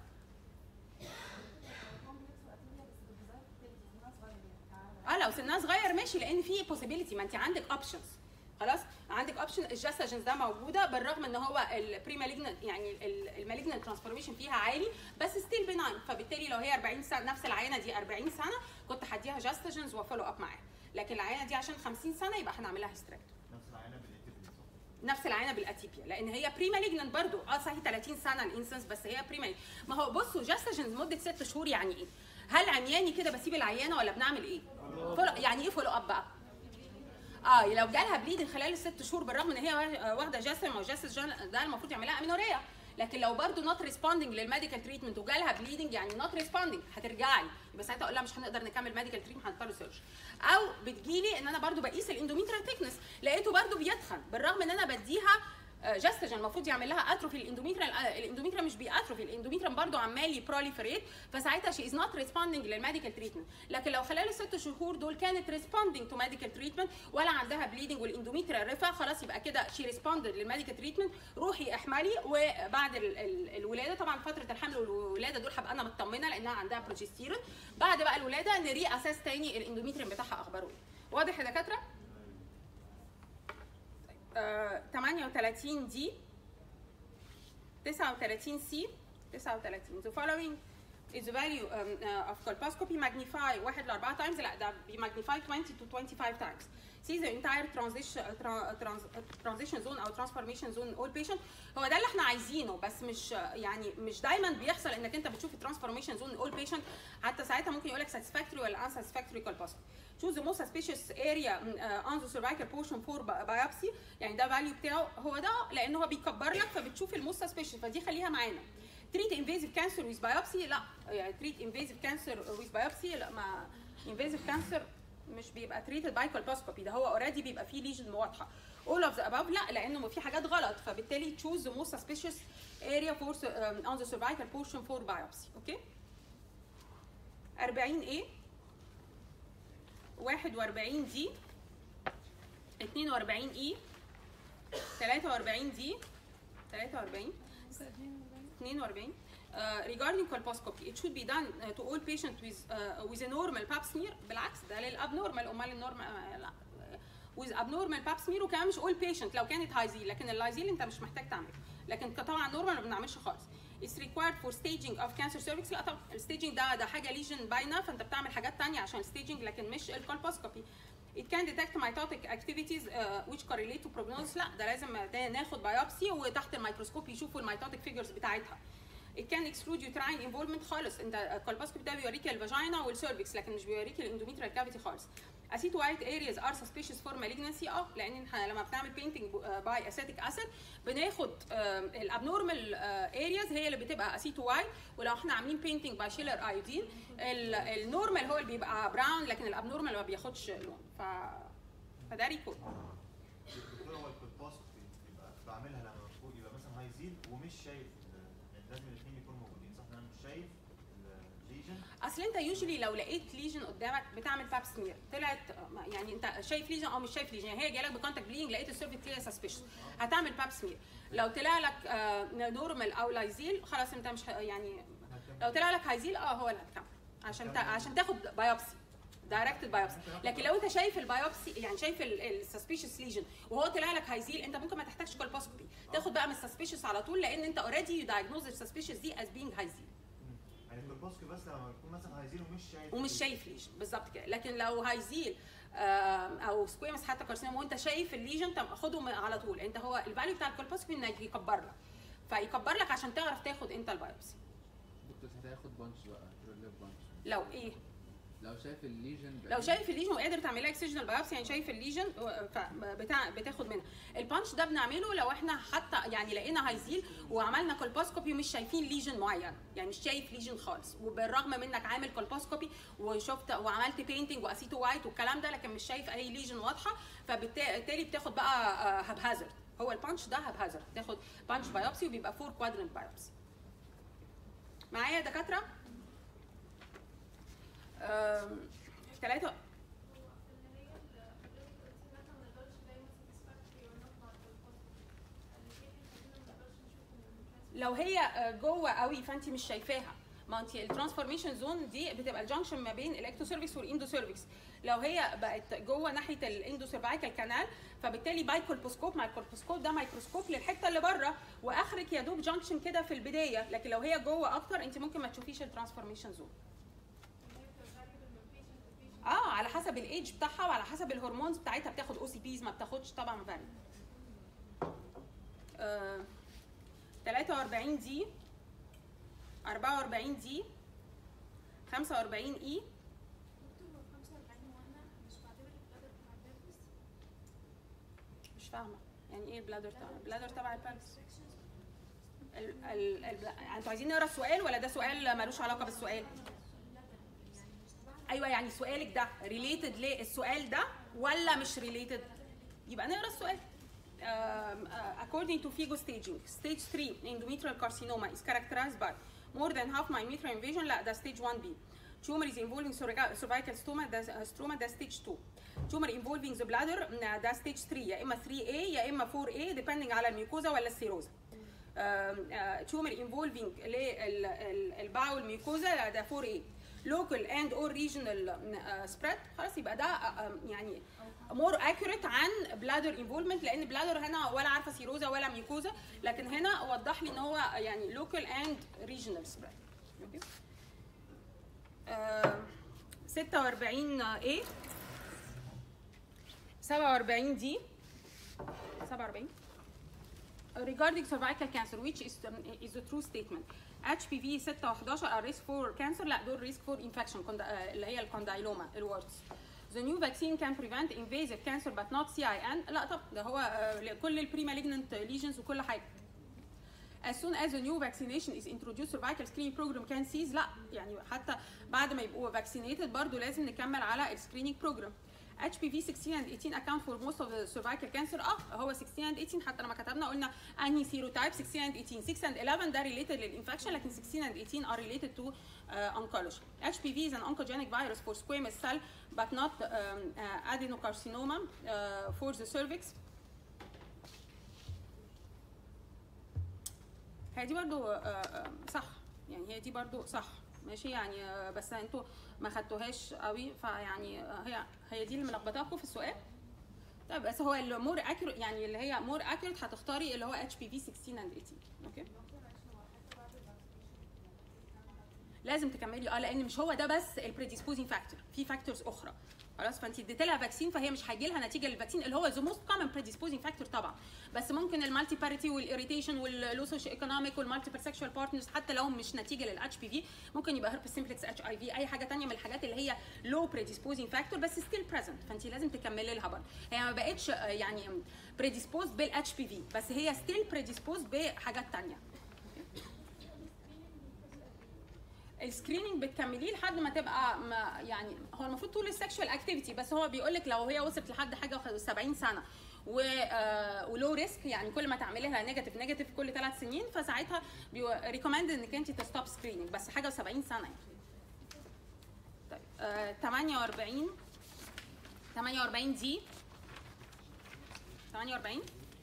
اه لو سنها صغير ماشي لان في بوسيبيليتي ما انت عندك اوبشنز خلاص عندك اوبشن الجاستاجنز ده موجوده بالرغم ان هو البري مالجنت يعني المالجنت ترانسفورميشن فيها عالي بس ستيل بناين فبالتالي لو هي 40 سنه نفس العينه دي 40 سنه كنت هديها جاستاجنز وفولو اب معاها لكن العينه دي عشان 50 سنه يبقى هنعملها هيستريكت نفس العينه بالاتيبلي صح؟ نفس العينه بالاتيبيا لان هي بري مالجنانت برضو اه صحيح 30 سنه الانسنس بس هي بري مالجنانت ما هو بصوا جاستجنز مده ست شهور يعني ايه؟ هل عمياني كده بسيب العيانه ولا بنعمل ايه؟ فولو يعني ايه فولو اب بقى؟ اه لو جالها بليدنج خلال الست شهور بالرغم ان هي واخده جاسم وجاسم ده المفروض يعملها امينوريا لكن لو برضه نوت ريسبوندنج للميديكال تريتمنت وجالها بليدنج يعني نوت ريسبوندنج هترجعي يبقى ساعتها اقول لها مش هنقدر نكمل ميديكال تريتمنت هنضطر سيرش او بتجيلي ان انا برضه بقيس الاندوميتريال ثيكنس لقيته برضه بيتخن بالرغم ان انا بديها جاستجن المفروض يعمل لها اتروفي الاندوميتريال الاندوميتريال مش بياتروفي الاندوميتريال برضه عمال يبروليفريت فساعتها شي از نوت ريسبوندنج للميديكال تريتمنت لكن لو خلال الست شهور دول كانت ريسبوندنج تو ميديكال تريتمنت ولا عندها بليدنج والاندوميتريال رفع خلاص يبقى كده شي ريسبوندد للميديكال تريتمنت روحي احملي وبعد ال ال الولاده طبعا فتره الحمل والولاده دول هبقى انا مطمنه لانها عندها بروجستيرون بعد بقى الولاده نري اساس تاني الاندوميتريال بتاعها اخباره ايه واضح يا دكاتره؟ آه 38 دي 39 سي 39 the following is the value um, uh, of colposcopy magnify 1 ل 4 times لا ده بي magnify 20 to 25 times see the entire transition uh, tra- trans- uh, transition zone او transformation zone in all patient هو ده اللي احنا عايزينه بس مش يعني مش دايما بيحصل انك انت بتشوف الترانسفورميشن زون in all patient حتى ساعتها ممكن يقول لك satisfactory ولا unsatisfactory colposcopy choose the most suspicious area uh, on the cervical portion for bi- biopsy يعني ده value بتاعه هو ده لان هو بيكبر لك فبتشوف الموست suspicious فدي خليها معانا treat invasive cancer with biopsy لا يعني treat invasive cancer with biopsy لا ما invasive cancer مش بيبقى treated by colposcopy ده هو already بيبقى فيه lesion واضحه all of the above لا لانه في حاجات غلط فبالتالي choose the most suspicious area for um, on the cervical portion for biopsy اوكي 40 A 41 دي 42 E 43 دي 43 42 Uh, regarding colposcopy it should be done uh, to all patients with uh, with a normal pap smear بالعكس ده للابنورمال امال النورمال uh, لا with abnormal pap smear وكمان مش all patient لو كانت هايزيل لكن الهايزيل انت مش محتاج تعمله لكن طبعا نورمال ما بنعملش خالص It's required for staging of cancer cervix لا طبعا الستaging ده ده حاجه ليجن باينه فانت بتعمل حاجات تانية عشان الستaging لكن مش الكولبوسكوبي It can detect mitotic activities uh, which correlate to prognosis لا ده لازم ده ناخد بايوبسي وتحت الميكروسكوب يشوفوا الميتوتيك فيجرز بتاعتها It can exclude uterine involvement خالص انت الكولبوسكوبي ده بيوريك الفاجينا والسيرفكس لكن مش بيوريك الاندوميتريال كافيتي خالص اسيت وايت areas are suspicious for malignancy اه لان احنا لما بنعمل painting باي اسيتيك اسيد بناخد الابنورمال areas هي اللي بتبقى اسيتو وايت ولو احنا عاملين painting باي شيلر ايودين النورمال هو اللي بيبقى براون لكن الابنورمال ما بياخدش لون ف فده ريكورد الدكتور هو الكولبوسكوبي يبقى بعملها لما بكون يبقى مثلا هايزيل ومش شايف ال- يعني لازم الاثنين يكونوا موجودين صح انا مش شايف الليجن اصل انت يوجولي لو لقيت ليجن قدامك بتعمل باب سمير طلعت يعني انت شايف ليجن او مش شايف ليجن يعني هي جايه لك بكونتاكت بلينج لقيت السيرفيس كلير سسبشن هتعمل باب سمير لو طلع لك نورمال او لايزيل خلاص انت مش ه- يعني لو طلع لك هايزيل اه هو اللي هتكمل عشان تا عشان تاخد بايوبسي دايركت بايوبسي لكن لو انت شايف البايوبسي يعني شايف السسبيشس ليجن وهو طلع لك هايزيل انت ممكن ما تحتاجش كولبوسكوبي تاخد بقى من السسبيشس على طول لان انت اوريدي دايجنوز السسبيشس دي از بينج هايزيل يعني الكولبوسكوبي بس لما يكون مثلا هايزيل ومش شايف ومش شايف ليجن بالظبط كده لكن لو هيزيل آم، او سكويمس حتى كارسينوم وانت شايف الليجن طب خده من- على طول انت هو الفاليو بتاع الكولبوسكوبي انك يكبر لك فيكبر لك عشان تعرف تاخد انت البايوبسي دكتور هتاخد بانش بقى ريليف بانش لو ايه لو شايف الليجن لو شايف الليجن وقادر تعملها اكسجنال بايوبسي يعني شايف الليجن و- ف- بتاع بتاخد منها البانش ده بنعمله لو احنا حتى يعني لقينا هايزيل وعملنا كولبوسكوبي ومش شايفين ليجن معين يعني مش شايف ليجن خالص وبالرغم منك عامل كولبوسكوبي وشفت وعملت بينتنج واسيتو وايت والكلام ده لكن مش شايف اي ليجن واضحه فبالتالي بتاخد بقى هاب هازارد هو البانش ده هاب هازارد تاخد بانش بايوبسي وبيبقى فور كوادرنت بايوبسي معايا يا دكاتره أم، ثلاثة لو هي آه، جوه قوي فانت مش شايفاها ما انت الترانسفورميشن زون دي بتبقى الجنكشن ما بين الاكتو سيرفيس والاندو سيرفيس لو هي بقت جوه ناحيه الاندو سيرفايكال كانال فبالتالي باي كولبوسكوب مع الكولبوسكوب ده مايكروسكوب للحته اللي بره واخرك يا دوب جنكشن كده في البدايه لكن لو هي جوه اكتر انت ممكن ما تشوفيش الترانسفورميشن زون اه على حسب الايدج بتاعها وعلى حسب الهرمونز بتاعتها بتاخد او سي بيز ما بتاخدش طبعا فاري آه 43 دي 44 دي 45 اي مش فاهمه يعني ايه البلادر تبع البلادر تبع البلس ال ال ال انتوا عايزين نقرا السؤال ولا ده سؤال ملوش علاقه بالسؤال ايوه يعني سؤالك ده ريليتد للسؤال ده ولا مش ريليتد يبقى نقرا السؤال Um, uh, according to FIGO staging, stage 3 endometrial carcinoma is characterized by more than half myometrial invasion لا ده stage 1B. Tumor is involving cervical cervical stoma ده uh, stroma ده stage 2. Tumor involving the bladder uh, ده stage 3 يا اما 3A يا اما 4A depending على الميوكوزا ولا السيروزا. تيومر انفولفينج للباول ميوكوزا ده 4A لوكال اند اور ريجونال سبريد خلاص يبقى ده آه، يعني مور اكيوريت عن بلادر انفولمنت لان بلادر هنا ولا عارفه سيروزا ولا ميوكوزا لكن هنا وضح لي ان هو يعني لوكال اند ريجونال سبريد اوكي آه، 46 ايه 47 دي 47 regarding cervical cancer which is um, is a true statement HPV 6 و11 are risk for cancer لا دول risk for infection كوند- آه، اللي هي الكوندايلوما الورتس The new vaccine can prevent invasive cancer but not CIN لا طب ده هو آه، كل البري malignant lesions وكل حاجه as soon as a new vaccination is introduced cervical screening program can cease لا يعني حتى بعد ما يبقوا vaccinated برضو لازم نكمل على السكريننج program HPV 16 and 18 account for most of the cervical cancer اه هو 16 and 18 حتى لما كتبنا قلنا انهي سيروتايب 16 and 18 6 and 11 ده related للانفكشن لكن 16 and 18 are related to uh, oncology HPV is an oncogenic virus for squamous cell but not um, uh, adenocarcinoma uh, for the cervix هي دي برضو آه، آه، صح يعني هي دي برضو صح ماشي يعني آه، بس انتوا ما خدتوهاش قوي فيعني آه، هي هي دي اللي ملخبطاكوا في السؤال طيب بس هو المور اكيوريت يعني اللي هي مور اكيوريت هتختاري اللي هو اتش بي في 16 اند 18 اوكي لازم تكملي اه لان مش هو ده بس البريديسبوزنج فاكتور في فاكتورز اخرى خلاص فانت اديت لها فاكسين فهي مش هيجي لها نتيجه للفاكسين اللي هو ذا موست كومن بريديسبوزنج فاكتور طبعا بس ممكن المالتي باريتي والاريتيشن واللو سوشيو ايكونوميك والمالتي سيكشوال بارتنرز حتى لو مش نتيجه للاتش بي في ممكن يبقى هربس سيمبلكس اتش اي في اي حاجه تانية من الحاجات اللي هي لو بريديسبوزنج فاكتور بس ستيل بريزنت فانت لازم تكملي لها برضه هي ما بقتش آه، يعني بريديسبوز بالاتش بي في بس هي ستيل بريديسبوز بحاجات تانية السكريننج بتكمليه لحد ما تبقى ما يعني هو المفروض طول السكشوال اكتيفيتي بس هو بيقول لك لو هي وصلت لحد حاجه و 70 سنه و آه ولو ريسك يعني كل ما تعملي لها نيجاتيف نيجاتيف كل ثلاث سنين فساعتها ريكومند انك انت تستوب سكريننج بس حاجه و70 سنه يعني. طيب آه 48 48 دي 48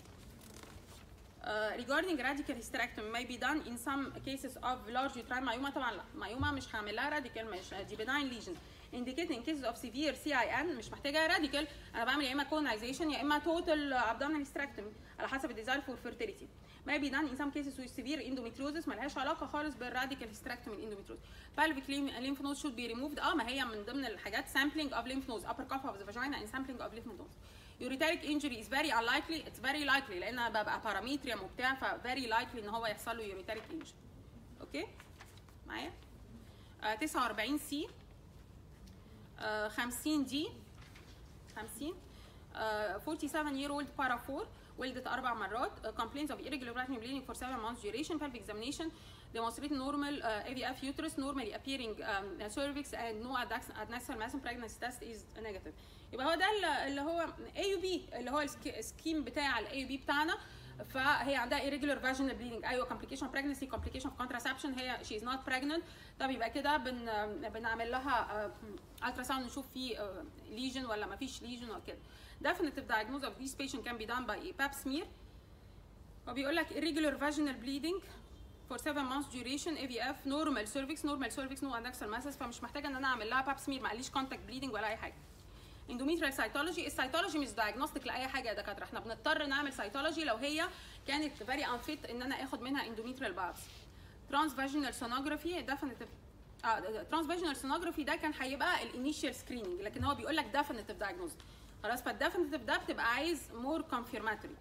Uh, regarding radical hysterectomy may be done in some cases of large uterine myoma طبعا لا myoma مش هعمل لها radical مش دي benign lesion indicating in cases of severe CIN مش محتاجه radical انا بعمل يا اما colonization يا اما total abdominal hysterectomy على حسب الديزاير for fertility may be done in some cases with severe endometriosis ملهاش علاقه خالص بالراديكال hysterectomy endometriosis pelvic lymph nodes should be removed اه ما هي من ضمن الحاجات sampling of lymph nodes upper cuff of the vagina and sampling of lymph nodes ureteric injury is very unlikely it's very likely لان انا ببقى باراميتريم وبتاع ف very likely ان هو يحصل له ureteric injury اوكي معايا آه 49 سي آه 50 دي 50 آه 47 year old para 4 ولدت اربع مرات uh, complaints of irregular vaginal bleeding for 7 months duration pelvic examination demonstrating normal uh, AVF uterus normally appearing um, cervix and no adnex- adnexal mass pregnancy test is negative يبقى هو ده ال- اللي هو AUB اللي هو السك- السكيم بتاع ال AUB بتاعنا فهي عندها irregular vaginal bleeding ايوه complication of pregnancy complication of contraception هي she is not pregnant طب يبقى كده بن بنعمل لها الترا ساوند نشوف في ليجن ولا ما فيش ليجن ولا كده definitive diagnosis of this patient can be done by a pap smear وبيقول لك irregular vaginal bleeding for 7 months duration AVF normal cervix normal cervix no adnexal masses فمش محتاجه ان انا اعمل لها باب سمير ما قاليش contact bleeding ولا اي حاجه اندوميتريال سايتولوجي السايتولوجي مش دايجنوستيك لاي حاجه يا دكاتره احنا بنضطر نعمل سايتولوجي لو هي كانت فيري انفيت ان انا اخد منها اندوميتريال بايبسي ترانس فاجينال سونوجرافي ديفينيتيف ترانس فاجينال سونوجرافي ده كان هيبقى الانيشال سكريننج لكن هو بيقول لك ديفينيتيف دايجنوز خلاص فالديفينيتيف ده بتبقى عايز مور كونفيرماتوري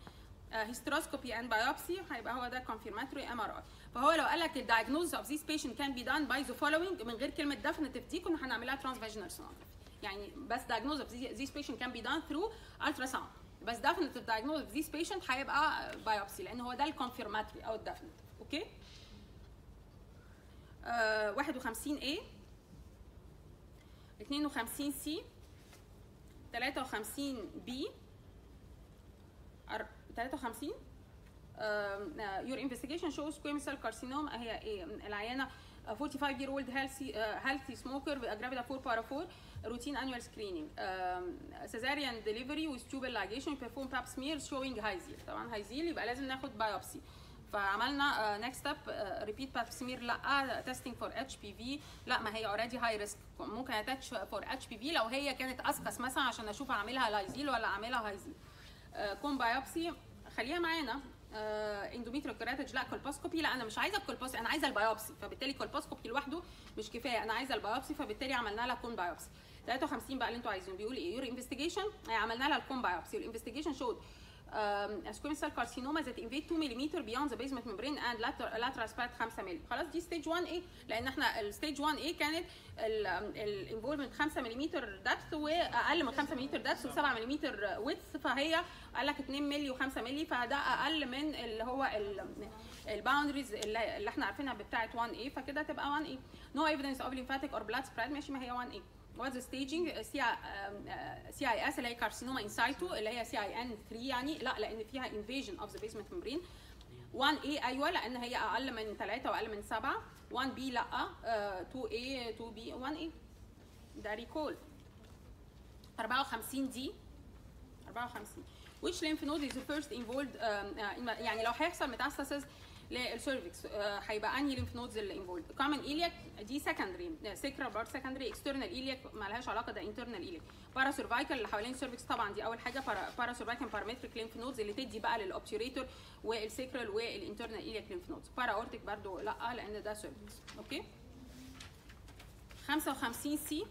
هيستروسكوبي اند بايوبسي هيبقى هو ده confirmatory ام ار اي فهو لو قال لك الدايجنوز اوف ذيس patient كان بي دان باي ذا following من غير كلمه definitive دي كنا هنعملها transvaginal sonography يعني بس diagnosis of this patient can be done through ultrasound بس definitive diagnosis of this patient هيبقى biopsy لان هو ده الكونفيرماتوري او الديفينيتيف اوكي آه 51 A 52 C 53 B 53 um, uh, your investigation shows squamous cell carcinoma هي ايه العيانه uh, 45 year old healthy uh, healthy smoker gravida 4 para 4 routine annual screening um, cesarean delivery with tubal ligation perform pap smears showing high zeal طبعا high zeal يبقى لازم ناخد biopsy فعملنا نيكست ستيب ريبيت باب سمير لا تيستنج فور اتش بي في لا ما هي اوريدي هاي ريسك ممكن اتاتش فور اتش بي في لو هي كانت اسكس مثلا عشان اشوف اعملها لايزيل ولا اعملها هايزيل كون بايوبسي خليها معانا اندوميتريال كراتج لا كولبوسكوبي لا انا مش عايزه الكولبوسكوبي انا عايزه البيوبسي فبالتالي كولبوسكوبي لوحده مش كفايه انا عايزه البيوبسي فبالتالي عملنا لها كون بايوبسي 53 بقى اللي انتوا عايزينه بيقول ايه يور انفستيجيشن عملنا لها الكون بايوبسي والانفستيجيشن شود um, squamous cell carcinoma that invade 2 mm beyond the basement membrane and lateral, lateral spread 5 مللي خلاص دي ستيج 1 a لان احنا الستيج 1 a كانت الانفولمنت 5 ملم دبث واقل من 5 ملم دبث و7 ملم ويدث فهي قال لك 2 مللي و5 مللي فده اقل من اللي هو الباوندريز اللي, اللي احنا عارفينها بتاعه 1 a فكده تبقى 1 a no evidence of lymphatic or blood spread ماشي ما هي 1 a what's the staging سي سي اي اس اللي هي كارسينوما انسايتو اللي هي سي اي ان 3 يعني لا لان فيها invasion of the basement membrane 1A ايوه لان هي اقل من 3 واقل من 7 1B لا uh, 2A 2B 1A ده ريكول 54 دي 54 which lymph node is the first involved um, uh, in- يعني لو هيحصل metastasis للسيرفكس هيبقى انهي lymph nodes اللي involved common iliac دي secondary sacral blood secondary external iliac ما لهاش علاقه ده internal iliac para cervical اللي حوالين السيرفكس طبعا دي اول حاجه para, para cervical parametric lymph nodes اللي تدي بقى للاوبتيوريتور والسيكرال والانترنال iliac lymph nodes para aortic برضو لا لان ده سيرفكس اوكي 55 سي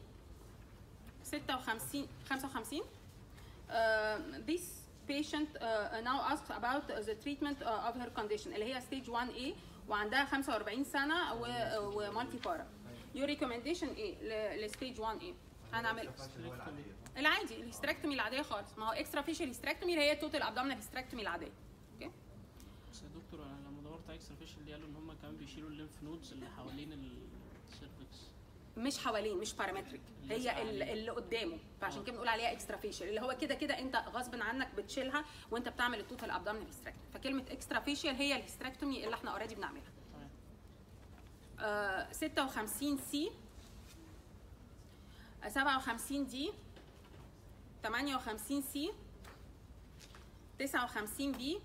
56 55 uh, this patient uh, now asks about the treatment uh, of her condition اللي هي stage 1A وعندها 45 سنة و- ومالتي بارا. Your recommendation ايه لستيج 1A؟ هنعمل اللي هو العادية العادي الهستريكتومي العادية خالص ما هو اكسترا فيشل هستريكتومي اللي هي توتال ابدومينال هستريكتومي العادية. اوكي؟ بس يا دكتور انا لما دورت على اكسترا فيشل دي قالوا ان هم كمان بيشيلوا الليمف نودز اللي حوالين السيرفكس مش حوالين مش بارامتريك هي ال- اللي قدامه فعشان كده بنقول عليها اكسترا فيشل اللي هو كده كده انت غصب عنك بتشيلها وانت بتعمل التوتال ابدومينال هستريكتومي فكلمه اكسترا فيشل هي الهستريكتومي اللي احنا اوريدي بنعملها. تمام آه، 56 سي 57 دي 58 سي 59 بي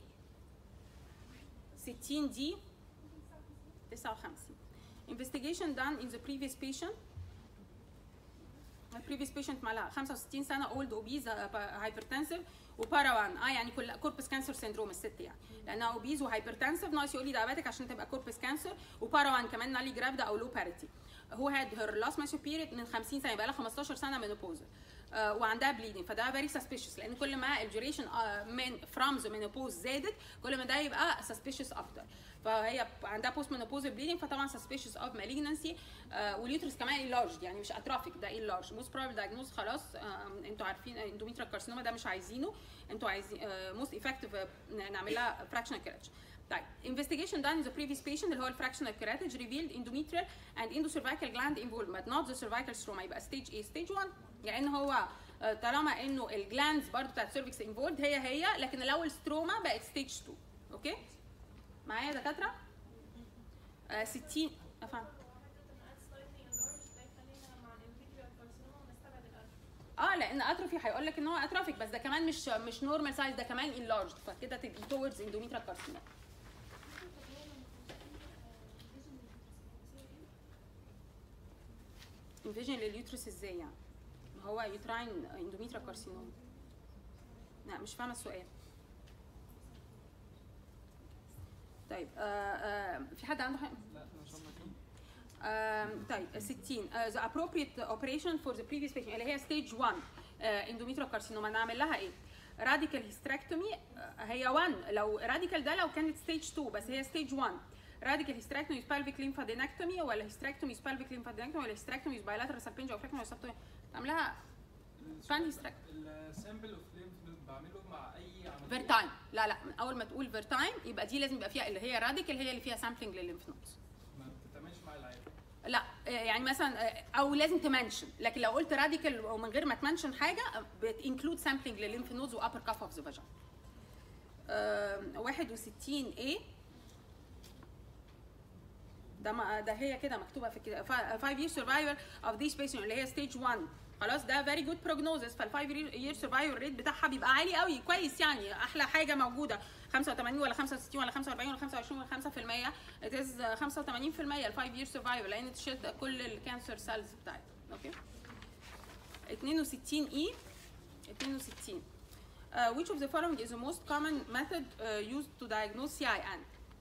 60 دي 59 investigation done in the previous patient البريفيس بيشنت مالها 65 سنه اولد اوبيز هايبرتنسيف وبارا 1 اه يعني كل كوربس كانسر سيندروم الست يعني لانها اوبيز وهايبرتنسيف ناقص يقول لي دايابيتك عشان تبقى كوربس كانسر وبارا 1 كمان نالي جرافدا او لو باريتي هو هاد هير لاست مانشر بيريد من 50 سنه يبقى لها 15 سنه مينوبوزل آه وعندها بليدنج فده فيري سسبيشس لان كل ما الديوريشن آه من فروم ذا مينوبوز زادت كل ما ده يبقى سسبيشس اكتر فهي عندها بوست مينوبوزال بليدنج فطبعا سسبيشس اوف مالجنسي واليوترس كمان انلارج يعني مش اترافيك ده انلارج موست بروبابل دايجنوز خلاص آه انتوا عارفين اندوميتريال كارسينوما ده مش عايزينه انتوا عايزين موست افكتيف نعمل لها فراكشنال كراتش طيب investigation done in the previous patient اللي هو الفراكشنال كراتج revealed endometrial and endocervical gland involvement not the cervical stroma يبقى stage A stage 1 يعني هو آه، طالما انه الجلاندز برضه بتاعت cervix involved هي هي لكن الاول ستروما بقت stage 2 اوكي معايا يا دكاتره آه 60 افهم اه لان اتروفي هيقول لك ان هو اتروفيك بس ده كمان مش مش نورمال سايز ده كمان انلارج فكده تبقي towards endometrial carcinoma انفيجن لليوترس ازاي يعني؟ ما هو يوتراين اندوميتريال كارسينوما لا مش فاهمه السؤال طيب آه آه في حد عنده حاجه؟ لا احنا وصلنا كام؟ آم، طيب 60 آه، the appropriate operation for the previous patient اللي هي stage 1 اندوميتريال كارسينوما نعمل لها ايه؟ راديكال هيستريكتومي هي 1 لو راديكال ده لو كانت ستيج 2 بس هي ستيج 1 راديكال هيستريكتومي بالفيك ليمفادينكتومي ولا هيستريكتومي بالفيك ليمفادينكتومي ولا هيستريكتومي بايلاترال سالبنج او فراكتومي ولا تعملها فان هيستريكت السامبل اوف ليمف نود بعمله مع اي عمليه فيرتايم لا لا اول ما تقول فيرتايم يبقى دي لازم يبقى فيها اللي هي راديكال هي اللي فيها سامبلنج للليمف نودز ما بتتعملش مع العيال لا آه، يعني مثلا آه، او لازم تمنشن لكن لو قلت راديكال ومن غير ما تمنشن حاجه بتنكلود سامبلنج للليمف نودز وابر كاف اوف ذا فاجين 61 ايه ده ما ده هي كده مكتوبه في كده 5 year survivor of these patients اللي هي stage 1 خلاص ده very good prognosis فال 5 year survivor rate بتاعها بيبقى عالي قوي كويس يعني احلى حاجه موجوده 85 ولا 65 ولا 45 ولا 25 ولا 5% it is 85% ال 5 year survivor لان تشيل كل الكانسر سيلز بتاعتها اوكي 62 اي 62 Uh, which of the following is the most common method uh, used to diagnose CIN?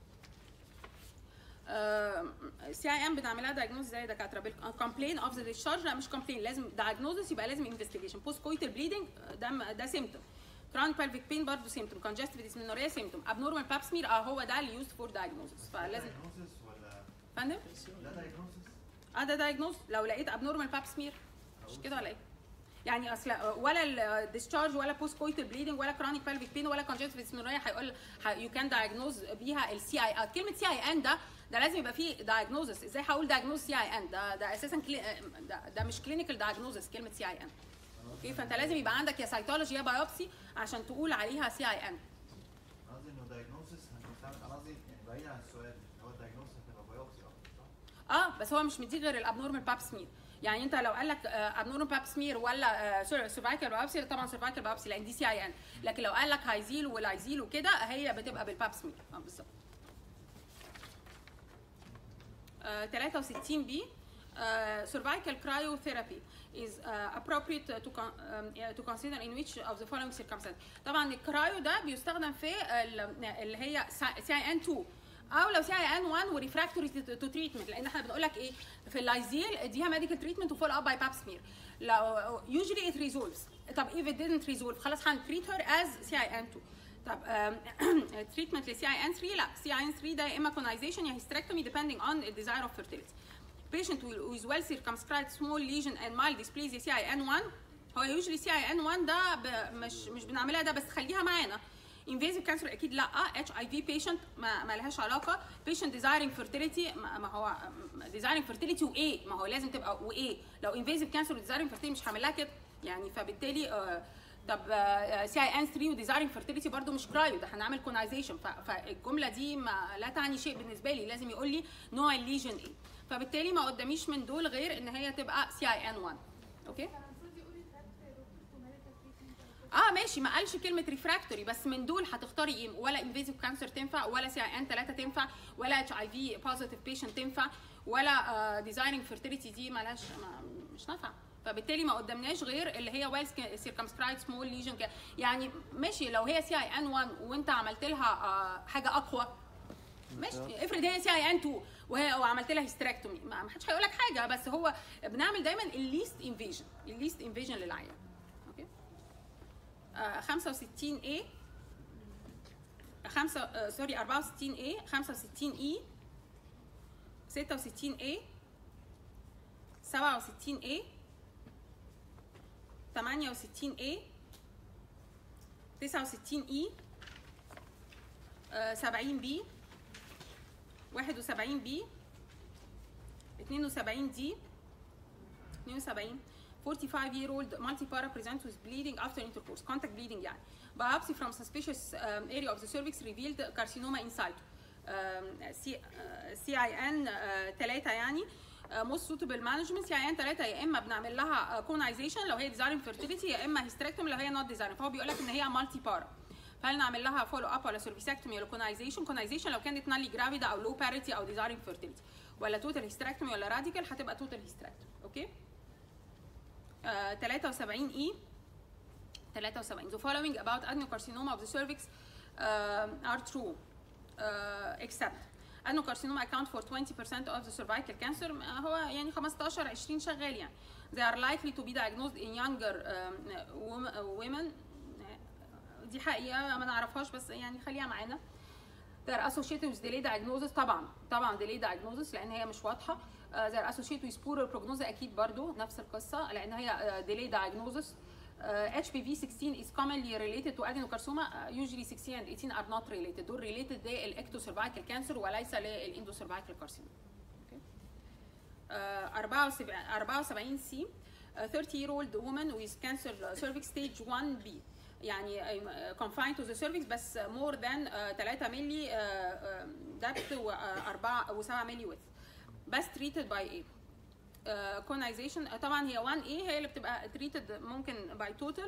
سي اي ام بنعملها دايجنوز زي دكاتره بالكومبلين اوف ذا ديشارج لا مش كومبلين لازم دايجنوزس يبقى لازم انفستيجيشن بوست كويتال بليدنج ده م- ده سيمتوم كرونيك بالفيك بين برضه سيمتوم كونجستيف ديسمنوريا سيمتوم ابنورمال باب سمير اه هو ده اللي يوزد فور دايجنوزس فلازم diagnosis ولا فندم لا diagnosis اه ده دايجنوز لو لقيت ابنورمال باب سمير مش كده ولا ايه؟ يعني اصل ولا الديscharge ولا بوست كويتال بليدنج ولا كرونيك بالفيك بين ولا كونجستيف ديسمنوريا هيقول يو كان دايجنوز بيها السي اي ان كلمه سي اي ان ده ده لازم يبقى فيه دايجنوزس ازاي هقول دايجنوز سي اي ان ده ده اساسا كلي... ده, ده مش كلينيكال دايجنوزس كلمه سي اي ان اوكي فانت لازم يبقى عندك يا سيتولوجي يا بايوبسي عشان تقول عليها سي اي ان قصدي انه diagnosis هنستعمل انا قصدي يعني بعيد عن السؤال هو diagnosis هتبقى بايوبسي اكتر صح؟ اه بس هو مش مديك غير الابنورمال باب سمير يعني انت لو قال لك ابنورمال باب سمير ولا سيرفايكال بايوبسي طبعا سيرفايكال بايوبسي لان دي سي اي ان لكن لو قال لك هيزيل والهيزيل وكده هي بتبقى بالباب سمير اه بالظبط آه، 63 بي uh, cervical cryotherapy is uh, appropriate to, con- um, yeah, to consider in which of the following circumstances طبعا الكرايو ده بيستخدم في ال- اللي هي سي اي ان 2 او لو سي اي ان 1 وريفراكتوري تو تريتمنت لان احنا بنقول لك ايه في اللايزيل اديها ميديكال تريتمنت وفول اب باي باب سمير لو usually it resolves طب if it didn't resolve خلاص هنتريت her as سي اي ان 2 طب تريتمنت لسي اي ان 3 لا سي اي ان 3 ده يا اما كونايزيشن يا hysterectomy depending on the desire of fertility patient who is well circumscribed small lesion and mild dysplasia CIN1 هو usually CIN1 ده ب- مش مش بنعملها ده بس خليها معانا invasive cancer اكيد لا اتش اي في patient ما, ما لهاش علاقه patient desiring fertility ما, ما هو desiring fertility وايه ما هو لازم تبقى وايه لو invasive cancer desiring fertility مش هعمل لها كده يعني فبالتالي آه، طب سي اي ان 3 وديزايرنج فيرتيليتي برضو مش كرايو ده هنعمل كونايزيشن فالجمله دي ما لا تعني شيء بالنسبه لي لازم يقول لي نوع الليجن ايه فبالتالي ما قداميش من دول غير ان هي تبقى سي اي ان 1 اوكي المفروض يقول ريفراكت يا دكتور تو ميديكال تريتمنت اه ماشي ما قالش كلمه ريفراكتوري بس من دول هتختاري ايه ولا انفيزيف كانسر تنفع ولا سي اي ان 3 تنفع ولا اتش اي في بوزيتيف بيشنت تنفع ولا ديزايننج فيرتيليتي دي مالهاش ما مش نافعه فبالتالي ما قدامناش غير اللي هي ويل سيركمسكرايب سمول ليجن يعني ماشي لو هي سي اي ان 1 وانت عملت لها آه، حاجه اقوى ماشي افرض هي سي اي ان 2 وهي وعملت لها هيستراكتومي ما ما حدش هيقول لك حاجه بس هو بنعمل دايما الليست انفيجن الليست انفيجن للعيان اوكي آه 65 A 5 آه سوري 64 A 65 E 66 A 67 A 68 A 69 E آه 70 B 71 B 72 D 72 45 year old multipara presents with bleeding after intercourse contact bleeding يعني biopsy from suspicious um, area of the cervix revealed carcinoma in situ um, C, uh, CIN uh, 3 يعني uh, most suitable management CIN 3 يا اما بنعمل لها كونايزيشن لو هي desiring fertility يا اما hysterectomy لو هي not desiring فهو بيقول لك ان هي مالتي بارا فهل نعمل لها فولو اب ولا سيرفيسكتومي ولا كونايزيشن كونايزيشن لو كانت نالي جرافيدا او لو باريتي او ديزايرنج فيرتيليتي ولا توتال هيستراكتومي ولا راديكال هتبقى توتال هيستراكتومي اوكي آه 73 اي 73 the following about adenocarcinoma of the cervix uh, are true uh, except adenocarcinoma account for 20% of the cervical cancer آه، هو يعني 15 20 شغال يعني they are likely to be diagnosed in younger um, wom- women دي حقيقه ما نعرفهاش بس يعني خليها معانا they're associated with delayed diagnosis طبعا طبعا delayed diagnosis لان هي مش واضحه uh, they're associated with poor prognosis اكيد برضو نفس القصه لان هي uh, delayed diagnosis uh, HPV 16 is commonly related to adenocarcinoma uh, usually 16 and 18 are not related دول related للاكتوسيرفايكال كانسر وليس للاندوسيرفايكال كارسينوما uh, 74 74 سي 30 year old woman with cancer cervix stage 1B يعني uh, confined to the cervix بس more than uh, 3 ملي uh, uh, depth و 4 و7 ملي width بس treated by A uh, conization طبعا هي 1A هي اللي بتبقى treated ممكن by total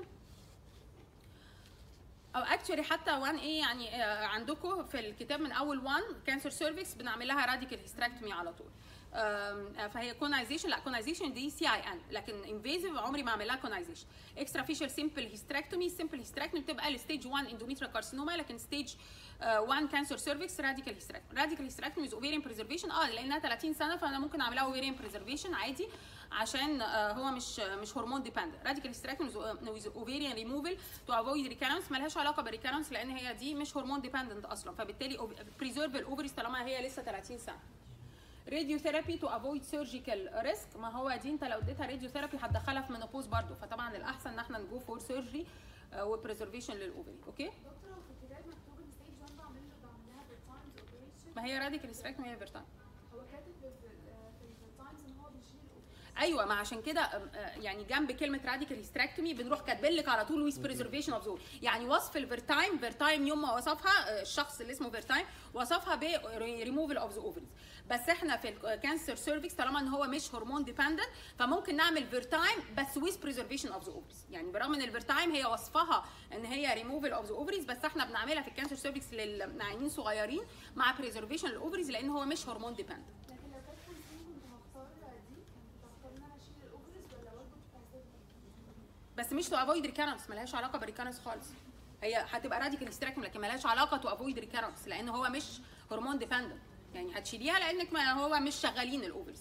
او اكشولي حتى 1 ايه يعني آه، عندكم في الكتاب من اول 1 كانسر سيرفكس بنعمل لها راديكال هيستراكتومي على طول آم، فهي كونايزيشن لا كونايزيشن دي سي اي ان لكن انفيزيف عمري ما اعمل لها كونايزيشن اكسترا فيشل سمبل هيستراكتومي سمبل هيستراكتومي بتبقى الستيج 1 اندوميتريال كارسينوما لكن ستيج 1 كانسر سيرفكس راديكال هيستراكتومي راديكال هيستراكتومي اوفيريان بريزرفيشن اه لانها 30 سنه فانا ممكن اعملها اوفيريان بريزرفيشن عادي عشان آه، هو مش مش هرمون ديبندنت راديكال هيستراكتومي اوفيريان ريموفل تو افويد ريكارنس مالهاش علاقه بالريكارنس لان هي دي مش هرمون ديبندنت اصلا فبالتالي بريزيرف الاوفريز طالما هي لسه 30 سنه راديو ثيرابي تو افويد سيرجيكال ريسك ما هو دي انت لو اديتها راديو ثيرابي هتدخلها في منوبوز برضو فطبعا الاحسن ان احنا نجو فور سيرجري وبريزرفيشن للاوفري اوكي دكتور هو في الكتاب مكتوب ان ستيج 1 بعمل بعمل لها بالتايمز اوبريشن ما هي راديكال هيستراكتومي هي فيرتايم هو كاتب في في التايمز ان هو بيشيل الاوبريشن ايوه ما عشان كده أم، آه، يعني جنب كلمه راديكال هيستراكتومي بنروح كاتبين لك على طول ويز بريزرفيشن اوف زون يعني وصف الفيرتايم فيرتايم يوم ما وصفها آه، الشخص اللي اسمه فيرتايم وصفها ب ريموفال اوف ذا اوفريز بس احنا في الكانسر سيرفكس طالما ان هو مش هرمون ديبندنت فممكن نعمل فيرتايم بس ويز بريزرفيشن اوف ذا اوفريز يعني برغم ان الفيرتايم هي وصفها ان هي ريموفال اوف ذا اوفريز بس احنا بنعملها في الكانسر سيرفكس للعيانين صغيرين مع بريزرفيشن الاوفريز لان هو مش هرمون ديبندنت لكن لو كانت كونسيل كنت هختار دي كنت هختار ان انا اشيل الاوفريز ولا برضه كنت هسيبها بس مش تو افويد ريكارنس ملهاش علاقه بالريكارنس خالص هي هتبقى راديكال هيستراكتومي لكن ملهاش علاقه تو افويد ريكارنس لان هو مش هرمون ديبندنت يعني هتشيليها لانك ما هو مش شغالين الاوفرز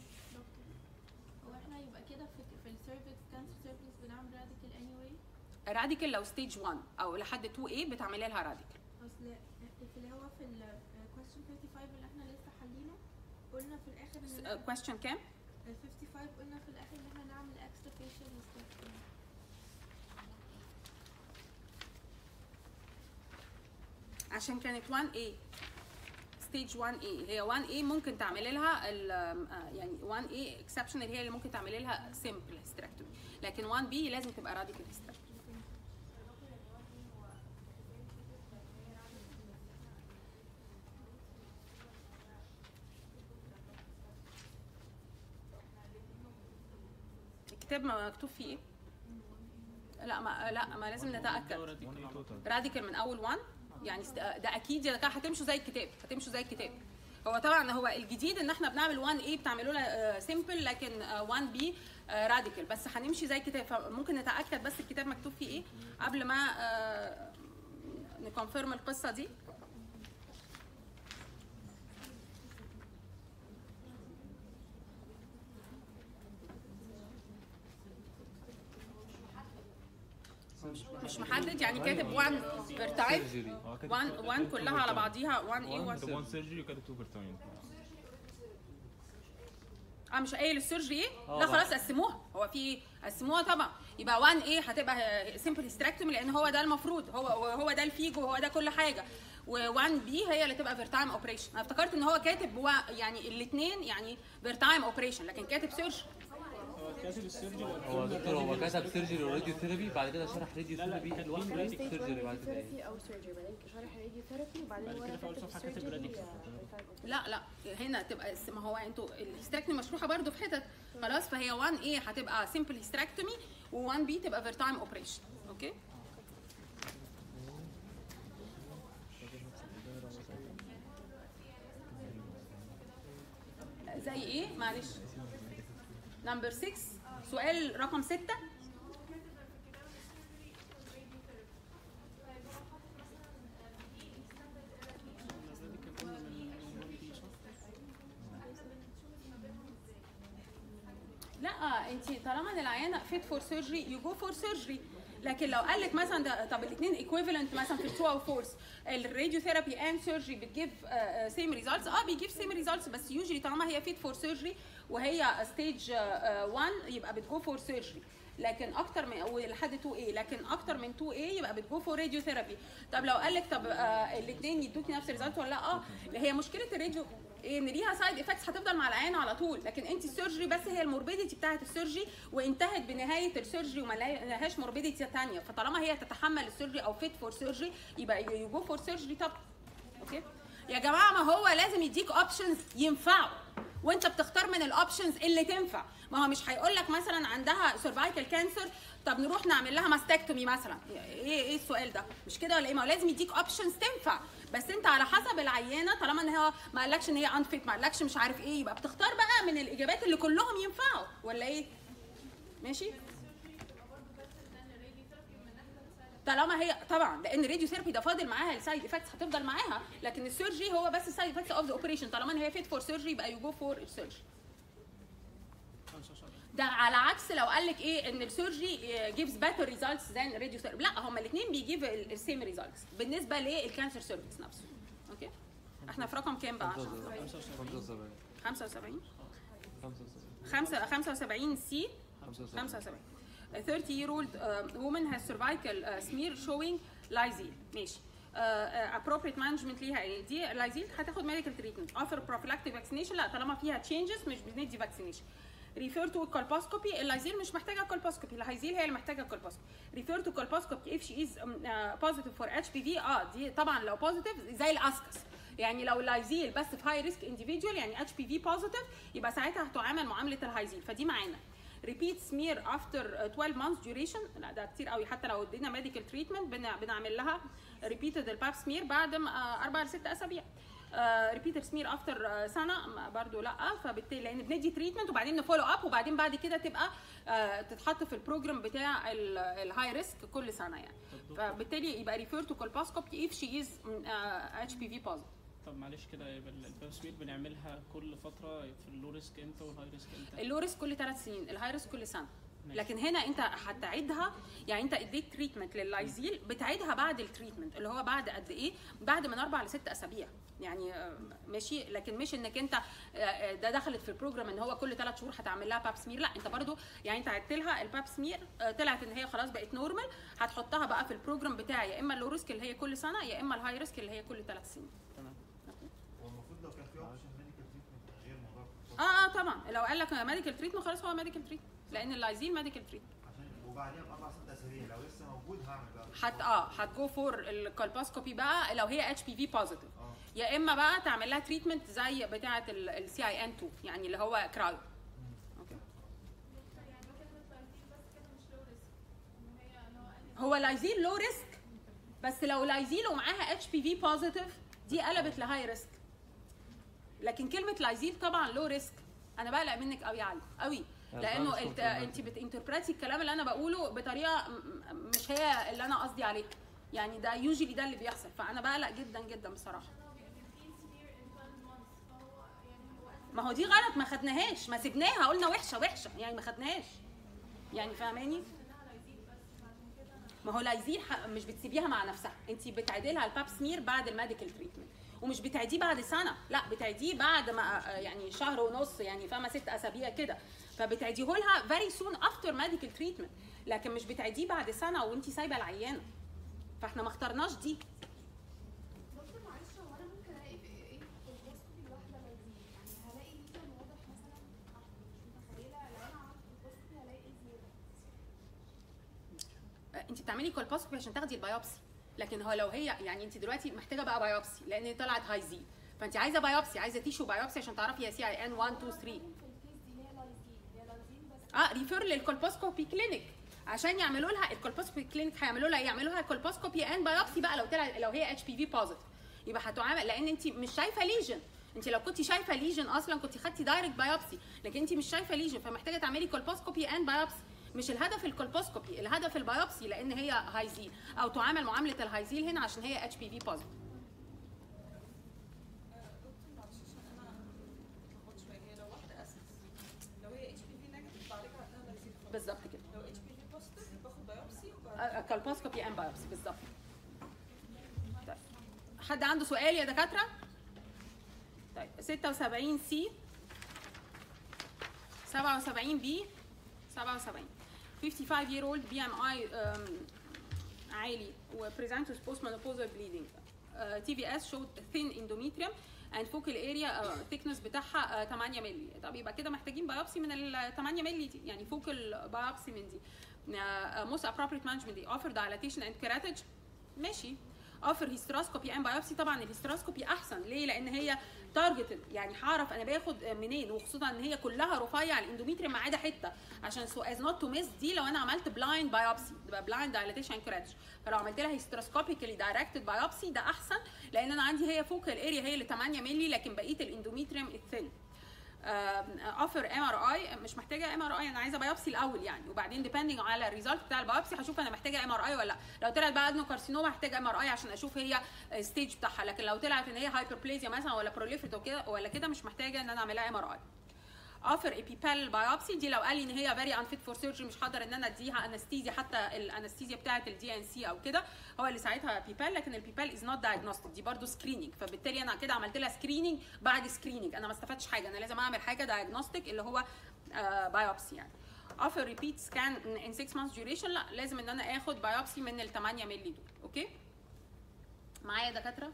هو احنا يبقى كده في في السيرفكس كانسر سيرفكس بنعمل راديكال اني واي راديكال لو ستيج 1 او لحد 2 a بتعملي لها راديكال اصل في اللي هو في ال question 55 اللي احنا لسه حلينه قلنا في الاخر ان كويستشن كام؟ ال 55 قلنا في الاخر ان احنا نعمل اكسترا فيشل هيستراكتومي عشان كانت 1 a ستيج 1 a هي 1 a ممكن تعملي لها ال- آه، يعني 1 a اكسبشن اللي هي اللي ممكن تعملي لها سمبل هيستراكتومي لكن 1 b لازم تبقى راديكال هيستراكتومي الكتاب ما مكتوب فيه ايه؟ لا ما لا ما لازم نتاكد راديكال من اول 1 يعني است- ده اكيد يا جماعة هتمشوا زي الكتاب هتمشوا زي الكتاب هو طبعا هو الجديد ان احنا بنعمل 1 a بتعملوا لها سيمبل لكن 1 b راديكال بس هنمشي زي الكتاب فممكن نتاكد بس الكتاب مكتوب فيه ايه قبل ما آه، نكونفيرم القصه دي مش محدد يعني كاتب 1 بير تايم سيرجري 1 1 كلها على بعضيها 1 a 1 كتب 1 سيرجري وكتب 2 بير تايم اه مش قايل السيرجري ايه؟ آه لا بقى. خلاص قسموها هو في ايه؟ قسموها طبعا يبقى 1 ايه هتبقى سمبل هيستراكتومي لان هو ده المفروض هو هو ده الفيجو هو ده كل حاجه و1 بي هي اللي تبقى فيرتايم اوبريشن انا افتكرت ان هو كاتب هو يعني الاثنين يعني فيرتايم اوبريشن لكن كاتب سيرجري هو كاتب السيرجري هو دكتور هو كتب سيرجري وراديو ثيرابي بعد كده شرح راديو لا، لا، ثيرابي كان لوحده في وكتب سيرجري بعد كده ايه ثيرابي او سيرجري بعدين شرح راديو ثيرابي وبعدين بعد ورا كده في أول كاتب صفحة كاتب surgery، radical. آه، لا لا هنا تبقى ما هو انتوا الهيستراكتومي مشروحه برضو في حتت خلاص فهي 1 ايه هتبقى سمبل هيستراكتومي و1 بي تبقى فيرتايم اوبريشن اوكي زي ايه معلش نمبر 6 سؤال رقم 6 لا انت طالما ان العيانه فيت فور سيرجري يو جو فور سيرجري لكن لو قال لك مثلا ده طب الاثنين ايكويفالنت مثلا في التو او فورس الراديو ثيرابي اند سيرجري بتجيب سيم ريزلتس اه بيجيب سيم ريزلتس بس يوجولي طالما هي فيت فور سيرجري وهي ستيج 1 يبقى بتجو فور سيرجري لكن اكتر من ولحد 2 a لكن اكتر من 2 a يبقى بتجو فور راديو ثيرابي طب لو قال لك طب آه الاثنين يدوكي نفس الريزلت ولا لا اه هي مشكله الراديو ان ليها سايد افكتس هتفضل مع العيان على طول لكن انت السيرجري بس هي الموربيديتي بتاعه السيرجري وانتهت بنهايه السيرجري وما لهاش موربيديتي ثانيه فطالما هي تتحمل السيرجري او فيت فور سيرجري يبقى يو جو فور سيرجري طب اوكي يا جماعه ما هو لازم يديك اوبشنز ينفعوا وانت بتختار من الاوبشنز اللي تنفع ما هو مش هيقول لك مثلا عندها سيرفايكال كانسر طب نروح نعمل لها ماستكتومي مثلا ايه ايه السؤال ده مش كده ولا ايه ما هو لازم يديك اوبشنز تنفع بس انت على حسب العيانه طالما ان هو ما قالكش ان هي انفيت ما قالكش مش عارف ايه يبقى بتختار بقى من الاجابات اللي كلهم ينفعوا ولا ايه ماشي طالما هي طبعا لان الراديو ثيرابي ده فاضل معاها السايد افكتس هتفضل معاها لكن السيرجري هو بس السايد افكتس اوف ذا اوبريشن طالما ان هي فيت فور سيرجري يبقى يو جو فور السيرجري 75 ده على عكس لو قال لك ايه ان السيرجري جيفز باتر ريزلتس ذان الراديو ثيرابي لا هما الاثنين بيجيب السيم ريزلتس بالنسبه للكانسر سيرفيس نفسه اوكي احنا في رقم كام بقى عشان 75 75 75 5 75 سي 75 A 30 year old uh, woman has cervical uh, smear showing lysine ماشي uh, uh, appropriate management ليها ايه دي لايزين هتاخد medical treatment offer prophylactic vaccination لا طالما فيها changes مش بندي vaccination refer to colposcopy اللايزين مش محتاجه colposcopy الهايزيل هي اللي محتاجه colposcopy refer to colposcopy if she is um, uh, positive for HPV اه دي طبعا لو positive زي الاسكس يعني لو اللايزيل بس في هاي ريسك individual يعني اتش بي في بوزيتيف يبقى ساعتها هتعامل معامله الهايزيل فدي معانا repeat smear after 12 months duration لا ده كتير قوي حتى لو ادينا medical treatment بن- بنعمل لها repeated الباب سمير بعد ما- آه، اربع لست اسابيع ريبيتر سمير افتر سنه ما- برضو لا فبالتالي لان بندي تريتمنت وبعدين نفولو اب وبعدين بعد كده تبقى آه، تتحط في البروجرام بتاع الهاي ريسك كل سنه يعني فبالتالي يبقى ريفير تو كولباسكوبي اف شي از اتش بي في بوزيتيف طب معلش كده يبقى الباب سمير بنعملها كل فتره في اللو ريسك امتى والهاي ريسك امتى اللو ريسك كل ثلاث سنين الهاي ريسك كل سنه ماشي. لكن هنا انت هتعيدها يعني انت اديت تريتمنت لللايزيل بتعيدها بعد التريتمنت اللي هو بعد قد ايه بعد من اربع لست اسابيع يعني آه، ماشي لكن مش انك انت آه، آه، ده دخلت في البروجرام ان هو كل ثلاث شهور هتعمل لها باب سمير لا انت برضو يعني انت عدت لها الباب سمير آه، طلعت ان هي خلاص بقت نورمال هتحطها بقى في البروجرام بتاعي يا اما اللو ريسك اللي هي كل سنه يا اما الهاي ريسك اللي هي كل ثلاث سنين تمام هو المفروض لو كان في اوبشن ميديكال تريتمنت غير موضوع الكورتيزون. اه اه طبعا لو قال لك ميديكال تريتمنت خلاص هو ميديكال تريتمنت لان اللايزيل ميديكال تريتمنت عشان وبعديها باربع ست اسابيع لو لسه موجود هعمل بقى هت اه هتجو فور الكولباسكوبي بقى لو هي اتش بي في بوزيتيف اه يا اما بقى تعمل لها تريتمنت زي بتاعه السي اي ان 2 يعني اللي هو كرايو اوكي يعني هو كده التايتين بس كده مش لو ريسك ان هي ان هو قال هو لايزيل لو ريسك بس لو لايزيل ومعاها اتش بي في بوزيتيف دي قلبت لهاي ريسك لكن كلمه لايزيل طبعا لو ريسك انا بقلق منك قوي يا علي قوي أنا لانه فعلا انت شفت المادة. انت بتنتربرتي الكلام اللي انا بقوله بطريقه م- م- مش هي اللي انا قصدي عليه يعني ده يوجولي ده اللي بيحصل فانا بقلق جدا جدا بصراحه عشان هو بيبقى فيه سيفير ان 12 مانثs فهو يعني هو قال ما هو دي غلط ما خدناهاش ما سيبناها قلنا وحشه وحشه يعني ما خدناهاش يعني فاهماني انها لايزين بس فعشان كده ما هو لايزين ح- مش بتسيبيها مع نفسها انت بتعدلها الباب سمير بعد الميديكال تريتمنت ومش بتعديه بعد سنه لا بتعديه بعد ما آه، يعني شهر ونص يعني فاهمه ست اسابيع كده فبتعديه لها فيري سون افتر ميديكال تريتمنت لكن مش بتعديه بعد سنه وانت سايبه العيانه فاحنا ما اخترناش دي دكتور معلش هو انا ممكن الاقي في ايه في البوسكوبي الواحده لايزين يعني هلاقي ليجن واضح مثلا مش متخيله لو انا عملت البوسكوبي هلاقي ايه زياده آه، انت بتعملي كولباسكوبي عشان تاخدي البيوبسي لكن هو لو هي يعني انت دلوقتي محتاجه بقى بايوبسي لان طلعت هايزي فانت عايزه بايوبسي عايزه تيشو بايوبسي عشان تعرفي هي سي اي ان 1 2 3 في الكيس دي اللي هي لايزين هي لايزين بس اه ريفير للكولباسكوبي كلينيك عشان يعملوا لها الكولباسكوبي كلينيك هيعملوا لها يعملوا لها كولباسكوبي ان بايوبسي بقى لو طلع لو هي اتش بي في بوزيتيف يبقى هتعامل لان انت مش شايفه ليجن انت لو كنت شايفه ليجن اصلا كنت خدتي دايركت بايوبسي لكن انت مش شايفه ليجن فمحتاجه تعملي كولباسكوبي ان بايوبسي مش الهدف الكولباسكوبي الهدف البايوبسي لان هي هايزيل او تعامل معامله الهايزيل هنا عشان هي اتش بي في بوزيتيف دكتور معلش عشان انا اتلخبطت شويه هي لو واحده اسس لو هي اتش بي في نيجاتيف بعد بالظبط كده لو اتش بي في بوزيتيف باخد بايوبسي وبعد كالبوسكوبي اند بايوبسي بالظبط طيب حد عنده سؤال يا دكاتره طيب 76 سي 77 بي 77 55 year old BMI um, عالي و present with postmenopausal bleeding uh, TVS showed thin endometrium and focal area uh, thickness بتاعها uh, 8 مللي طب يبقى كده محتاجين بايوبسي من ال 8 مللي دي يعني focal بايوبسي من دي uh, most appropriate management دي offer dilatation and keratage ماشي اوفر هيستروسكوبي ان بايوبسي طبعا الهيستروسكوبي احسن ليه لان هي تارجتد يعني هعرف انا باخد منين وخصوصا ان هي كلها رفيع الاندوميتريوم ما عدا حته عشان سو از نوت تو ميس دي لو انا عملت بلايند بايوبسي تبقى بلايند دايليتيشن كراتش فلو عملت لها هيستروسكوبيكالي دايركتد بايوبسي ده احسن لان انا عندي هي فوكال اريا هي اللي 8 مللي لكن بقيه الاندوميتريوم الثين اوفر ام ار اي مش محتاجه ام ار اي انا عايزه بايوبسي الاول يعني وبعدين ديبندنج على الريزلت بتاع البايوبسي هشوف انا محتاجه ام ار اي ولا لا لو طلعت بقى ادنو كارسينوما هحتاج ام ار اي عشان اشوف هي ستيج بتاعها لكن لو طلعت ان هي هايبربليزيا مثلا ولا بروليفريت وكده ولا كده مش محتاجه ان انا اعملها ام ار اي اوفر ايبيبال بايوبسي دي لو قال لي ان هي فيري انفيت فور سيرجري مش هقدر ان انا اديها انستيزيا حتى الانستيزيا بتاعه الدي ان سي او كده هو اللي ساعتها بيبال لكن البيبال از نوت دايجنوستيك دي برضه سكريننج فبالتالي انا كده عملت لها سكريننج بعد سكريننج انا ما استفدتش حاجه انا لازم اعمل حاجه دايجنوستيك اللي هو بايوبسي يعني اوفر ريبيت سكان ان 6 مانثs duration لا لازم ان انا اخد بايوبسي من ال 8 مللي دول اوكي معايا دكاتره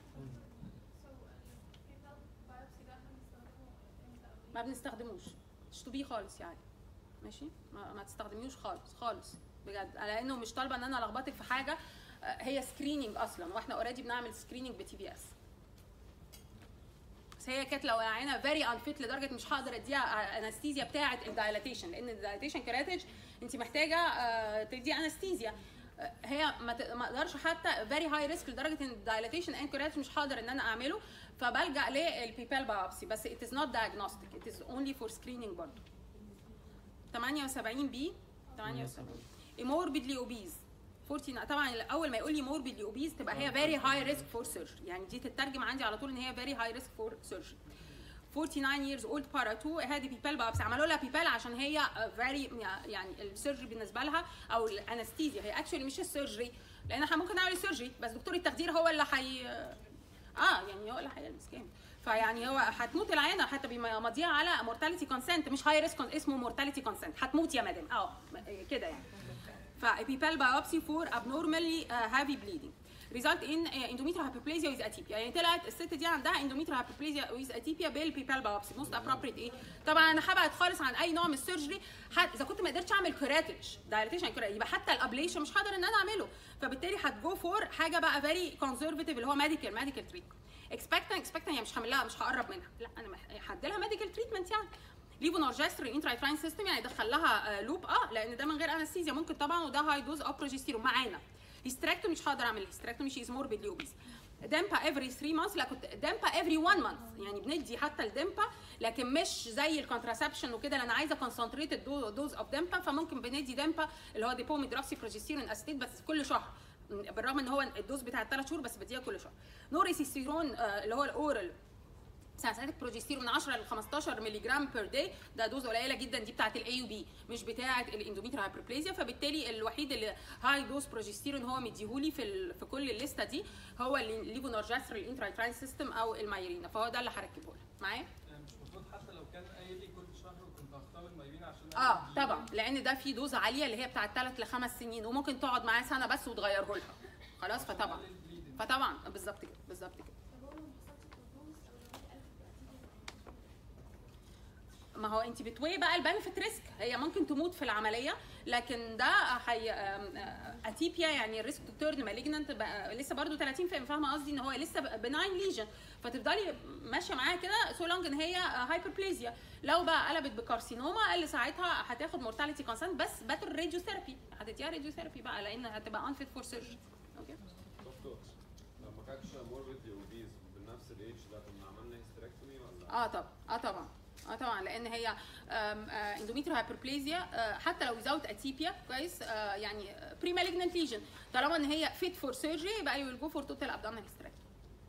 ما بنستخدموش مش بيه خالص يعني ماشي ما, ما تستخدميوش خالص خالص بجد لانه مش طالبه ان انا الخبطك في حاجه آه، هي سكريننج اصلا واحنا اوريدي بنعمل سكريننج بتي بي اس بس هي كانت لو العينه فيري انفيت لدرجه مش هقدر اديها انستيزيا بتاعه الدايلاتيشن لان الدايلاتيشن كراتج انت محتاجه آه، تدي انستيزيا آه، هي ما ت- ما اقدرش حتى فيري هاي ريسك لدرجه ان الدايلاتيشن ان كراتج مش هقدر ان انا اعمله فبلجا للبيبال بايوبسي بس it is not diagnostic it is only for screening برضه 78 بي 78 morbidly obese 14 طبعا اول ما يقول لي morbidly obese تبقى هي very high risk for surgery يعني دي تترجم عندي على طول ان هي very high risk for surgery 49 years old para 2 هذه بيبال بابس عملوا لها بيبال عشان هي فيري يعني السيرجري بالنسبه لها او الانستيزيا هي اكشولي مش السيرجري لان احنا ممكن نعمل السيرجري بس دكتور التخدير هو اللي حي اه يعني هو اللي هيلبس جامد فيعني هو هتموت العينه حتى بمضيها على مورتاليتي كونسنت مش هاي ريسك اسمه مورتاليتي كونسنت هتموت يا مدام اه كده يعني فابيبال بايوبسي فور abnormally uh, heavy bleeding result in uh, endometrial hyperplasia with atypia يعني طلعت الست دي عندها endometrial hyperplasia with atypia بالبيبال بايوبسي most appropriate ايه طبعا انا هبعد خالص عن اي نوع من السيرجري حت- اذا كنت ما قدرتش اعمل كراتج دايليتيشن يبقى حتى الابليشن مش هقدر ان انا اعمله فبالتالي هتجو فور حاجه بقى فيري كونزرفاتيف اللي هو ميديكال ميديكال تريتمنت اكسبكتن اكسبكتن يعني مش هعمل لها مش هقرب منها لا انا مح- هدي لها ميديكال تريتمنت يعني ليفونورجستر انترايتراين سيستم يعني دخل لها لوب اه لان ده من غير انستيزيا ممكن طبعا وده هاي دوز اوف بروجستيرون معانا هيستراكتومي مش هقدر اعمل هيستراكتومي شي از موربيدلي اوبيس دامبا افري 3 مانثs لا كنت دامبا افري 1 مانث يعني بندي حتى الدامبا لكن مش زي الكونتراسبشن وكده لأن انا عايزه كونسنتريتد دوز اوف دامبا فممكن بندي دامبا اللي هو ديبوميدروكسي بروجستيرون اسيتيت بس كل شهر بالرغم ان هو الدوز بتاع الثلاث شهور بس بديها كل شهر نوريسيستيرون آه، اللي هو الاورال سانساتيك بروجستيرون من 10 ل 15 مللي جرام بير داي ده دوز قليله جدا دي بتاعه الاي يو بي مش بتاعه الاندوميتريال هايبربليزيا فبالتالي الوحيد اللي هاي دوز بروجستيرون هو مديهولي في ال... في كل الليسته دي هو الليفونورجستر الانترايتراين سيستم او المايرينا فهو ده اللي هركبه لها معايا يعني مش المفروض حتى لو كان قايل لي كل شهر وكنت هختار المايبين عشان اه أعمل دي- طبعا لان ده في دوز عاليه اللي هي بتاعه 3 ل 5 سنين وممكن تقعد معاه سنه بس وتغيره لها خلاص فطبعا أقلل البليدنج. فطبعا بالظبط كده بالظبط كده طب هو ما حصلش كونفوز او لو قلب ما هو انت بتوي بقى البنفيت ريسك هي ممكن تموت في العمليه لكن ده حي اتيبيا يعني الريسك تو تيرن مالجننت لسه برضو 30 فاهم فاهمه قصدي ان هو لسه بناين ليجن فتفضلي ماشيه معاها كده سو لونج ان هي هايبربليزيا لو بقى قلبت بكارسينوما اللي ساعتها هتاخد مورتاليتي كونسنت بس باتل راديو ثيرابي هتديها راديو ثيرابي بقى لان هتبقى انفيت فور سيرجري اوكي دكتور لو ما كانش موربيدلي اوبيز بنفس الايدج ده كنا عملنا هيستريكتومي ولا اه طبعا اه طبعا اه طبعا لان هي اندوميتريال هايبربليزيا حتى لو without اتيبيا كويس آه، يعني بري مالجننت ليجن طالما ان هي فيت فور سيرجري يبقى يو ويل جو فور توتال ابدومينال هيستريكتومي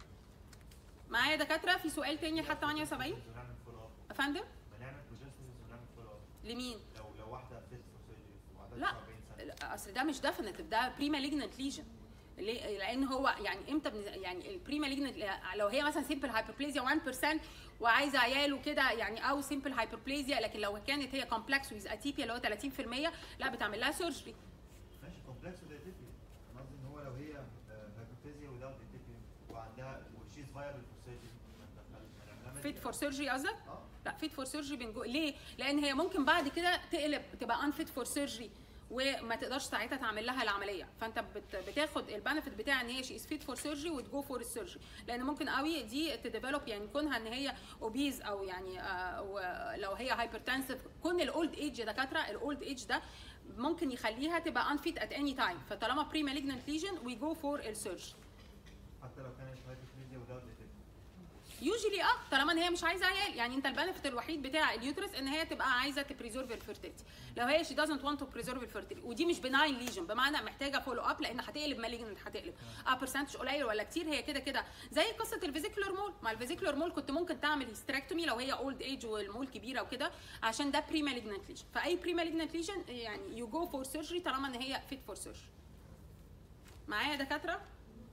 معايا دكاتره في سؤال تاني لحد 78 ونعمل فولو اب يا فندم بنعمل بروجسترز ونعمل فولو اب لمين لو لو واحده فيت فور سيرجري لا 40 سنه لا، اصل ده مش ديفينيتيف ده بري مالجنت ليجن ليه؟ لان هو يعني امتى بن... يعني البري مالجنت لو هي مثلا سيمبل هايبربليزيا 1% وعايزه عيال وكده يعني او سيمبل هايبربليزيا لكن لو كانت هي كومبلكس ويز اتيبيا اللي هو 30% لا بتعمل لها سيرجري ماشي كومبلكس وده اتيبيا انا قصدي ان هو لو هي هايبوثيزيا وده اتيبيا وعندها وشيز فايرال فور سيرجري فيت فور سيرجري قصدك؟ اه لا فيت فور سيرجري بنجو ليه؟ لان هي ممكن بعد كده تقلب تبقى ان فيت فور سيرجري وما تقدرش ساعتها تعمل لها العمليه فانت بت- بتاخد البنفيت بتاع ان هي شي از فيت فور سيرجري وتجو فور السيرجري لان ممكن قوي دي تديفلوب يعني كونها ان هي اوبيز او يعني آه، و- لو هي هايبرتنسيف كون الاولد ايج يا دكاتره الاولد ايج ده ممكن يخليها تبقى انفيت ات اني تايم فطالما بري مالجنت ليجن وي جو فور السيرجري حتى لو كانت هايبوثيزيا وده اتيبيا يوجولي اه طالما ان هي مش عايزه عيال يعني انت البنفيت الوحيد بتاع اليوترس ان هي تبقى عايزه تبريزيرف الفيرتيلتي لو هي شي دازنت وانت تو بريزيرف الفيرتيلتي ودي مش بناين ليجن بمعنى محتاجه فولو اب لان هتقلب مالجنت هتقلب اه برسنتج قليل ولا كتير هي كده كده زي قصه الفيزيكولار مول مع الفيزيكولار مول كنت ممكن تعمل هيستريكتومي لو هي اولد ايج والمول كبيره وكده عشان ده بري مالجنت ليجن فاي بري مالجنت ليجن يعني يو جو فور سيرجري طالما ان هي فيت فور سيرجري معايا يا دكاتره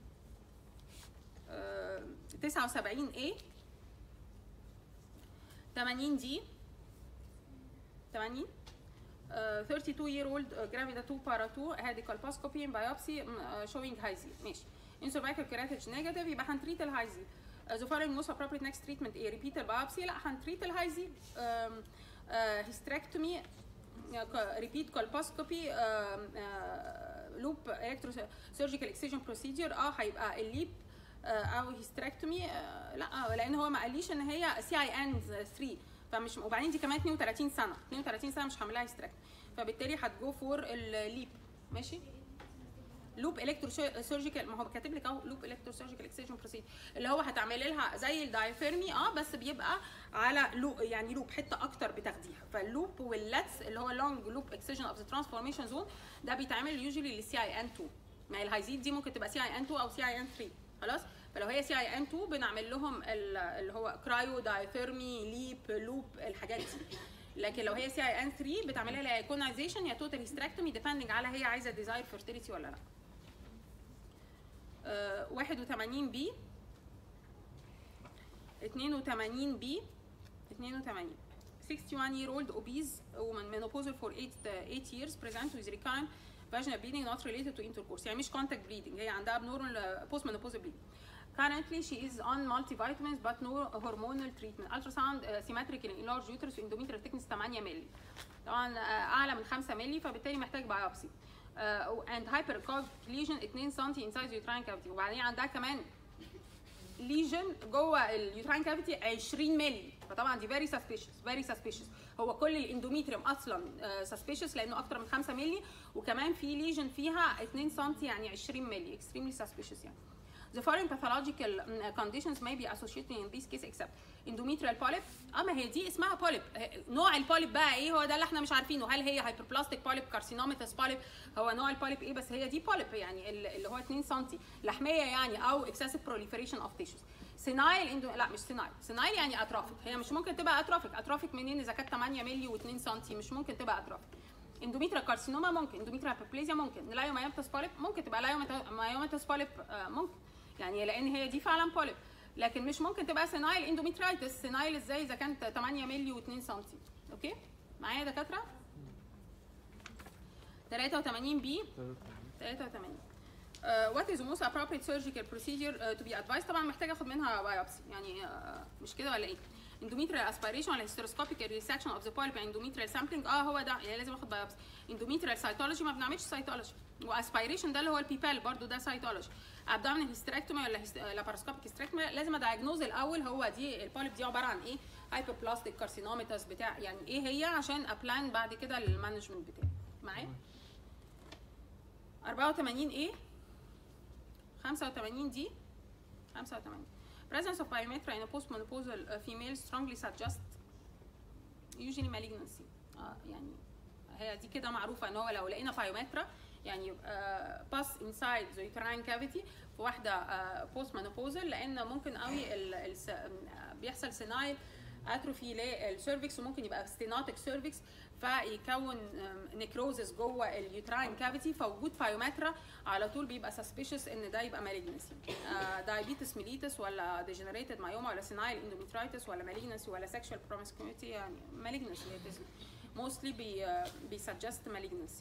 آه 79 ايه 80 دي 80 uh, 32 year old uh, gravida 2 para 2 had a colposcopy and biopsy mm, uh, showing high Z ماشي in cervical keratosis negative يبقى هنتريت الهاي زي uh, the following most appropriate next treatment ايه repeat البيوبسي لا هنتريت الهاي زي um, uh, hysterectomy uh, repeat colposcopy um, uh, loop electrosurgical excision procedure اه هيبقى الليب او هيستريكتومي لا لان هو ما قاليش ان هي سي اي ان 3 فمش وبعدين دي كمان 32 سنه 32 سنه مش هعملها هيستريكتومي فبالتالي هتجو فور الليب ماشي لوب الكترو سيرجيكال ما هو كاتب لك اهو لوب الكترو سيرجيكال اكسجن بروسيد اللي هو هتعمل لها زي الدايفيرمي اه بس بيبقى على لو يعني لوب حته اكتر بتاخديها فاللوب واللاتس اللي هو لونج لوب اكسجن اوف ذا ترانسفورميشن زون ده بيتعمل يوجولي للسي اي ان 2 ما هي الهايزيد دي ممكن تبقى سي اي ان 2 او سي اي ان 3 خلاص فلو هي سي اي ان 2 بنعمل لهم ال- اللي هو كرايو دايثيرمي ليب لوب الحاجات دي لكن لو هي سي اي ان 3 بتعملها لها ايكونايزيشن يا توتال هيستراكتومي ديبندنج على هي عايزه ديزاير فيرتيليتي ولا لا آه، 81 بي 82 بي 82 61 year old obese woman menopausal for 8 8 years present with recurrent vaginal bleeding not related to intercourse يعني مش contact bleeding هي عندها abnormal uh, postmenopausal bleeding currently she is on multivitamins but no hormonal treatment ultrasound uh, symmetrical enlarged uterus endometrial thickness 8 مللي طبعا uh, اعلى من 5 مللي فبالتالي محتاج بايوبسي uh, and hyperactive lesion 2 سم inside uterine cavity وبعدين عندها كمان ليجن جوه اليوتراين كافيتي 20 مللي فطبعا دي فيري سسبيشس فيري سسبيشس هو كل الاندوميتريوم اصلا سسبيشس لانه اكتر من 5 مللي وكمان في ليجن فيها 2 سم يعني 20 مللي اكستريملي سسبيشس يعني The following pathological mm, conditions may be associated in this case except endometrial polyp اه ما هي دي اسمها polyp آه، نوع البوليب بقى ايه هو ده اللي احنا مش عارفينه هل هي hyperplastic polyp carcinomatous polyp هو نوع البوليب ايه بس هي دي polyp يعني ال- اللي هو 2 سم لحميه يعني او excessive proliferation of tissues سينايل اندو لا مش سينايل سينايل يعني اترافيك هي مش ممكن تبقى اترافيك اترافيك منين اذا كانت 8 مللي و2 سم مش ممكن تبقى اترافيك اندوميتريال كارسينوما ممكن اندوميتريال هايبربليزيا ممكن لايومايوماتوس بوليب ممكن تبقى لايومايوماتوس بوليب آه، ممكن يعني لان هي دي فعلا بوليب لكن مش ممكن تبقى سينايل اندوميترايتس سينايل ازاي اذا كانت 8 مللي و2 سم اوكي معايا يا دكاتره 83 بي 83 Uh, what is the most appropriate surgical procedure uh, to be advised طبعا محتاجه اخد منها biopsy يعني uh, مش كده ولا ايه endometrial aspiration ولا hysteroscopic resection of the polyp يعني endometrial sampling اه هو ده يعني لازم اخد biopsy endometrial cytology ما بنعملش cytology واسبيريشن ده اللي هو البيبال برضو ده cytology abdominal hysterectomy ولا hyst- laparoscopic hysterectomy لازم ادايجنوز الاول هو دي البوليب دي عباره عن ايه hyperplastic carcinomatous بتاع يعني ايه هي عشان ابلان بعد كده للمانجمنت بتاعي معايا 84 ايه 85 دي 85 presence of pyometra in a postmenopausal uh, female strongly suggest usually malignancy آه يعني هي دي كده معروفه ان هو لو لقينا بايومترا يعني يبقى باس انسايد ذا يوتراين كافيتي في واحده بوست مانوبوزال لان ممكن قوي ال ال بيحصل سينايل اتروفي للسيرفكس وممكن يبقى ستيناتيك سيرفكس فيكون نيكروزس جوه اليوتراين كافيتي فوجود بايومترا على طول بيبقى سسبيشس ان ده يبقى مالجنسي دايابيتس ميليتس ولا ديجنريتد مايوما ولا سينايل اندوميترايتس ولا مالجنسي ولا سexual promiscuity يعني مالجنسي موستلي بي بيسجست مالجنسي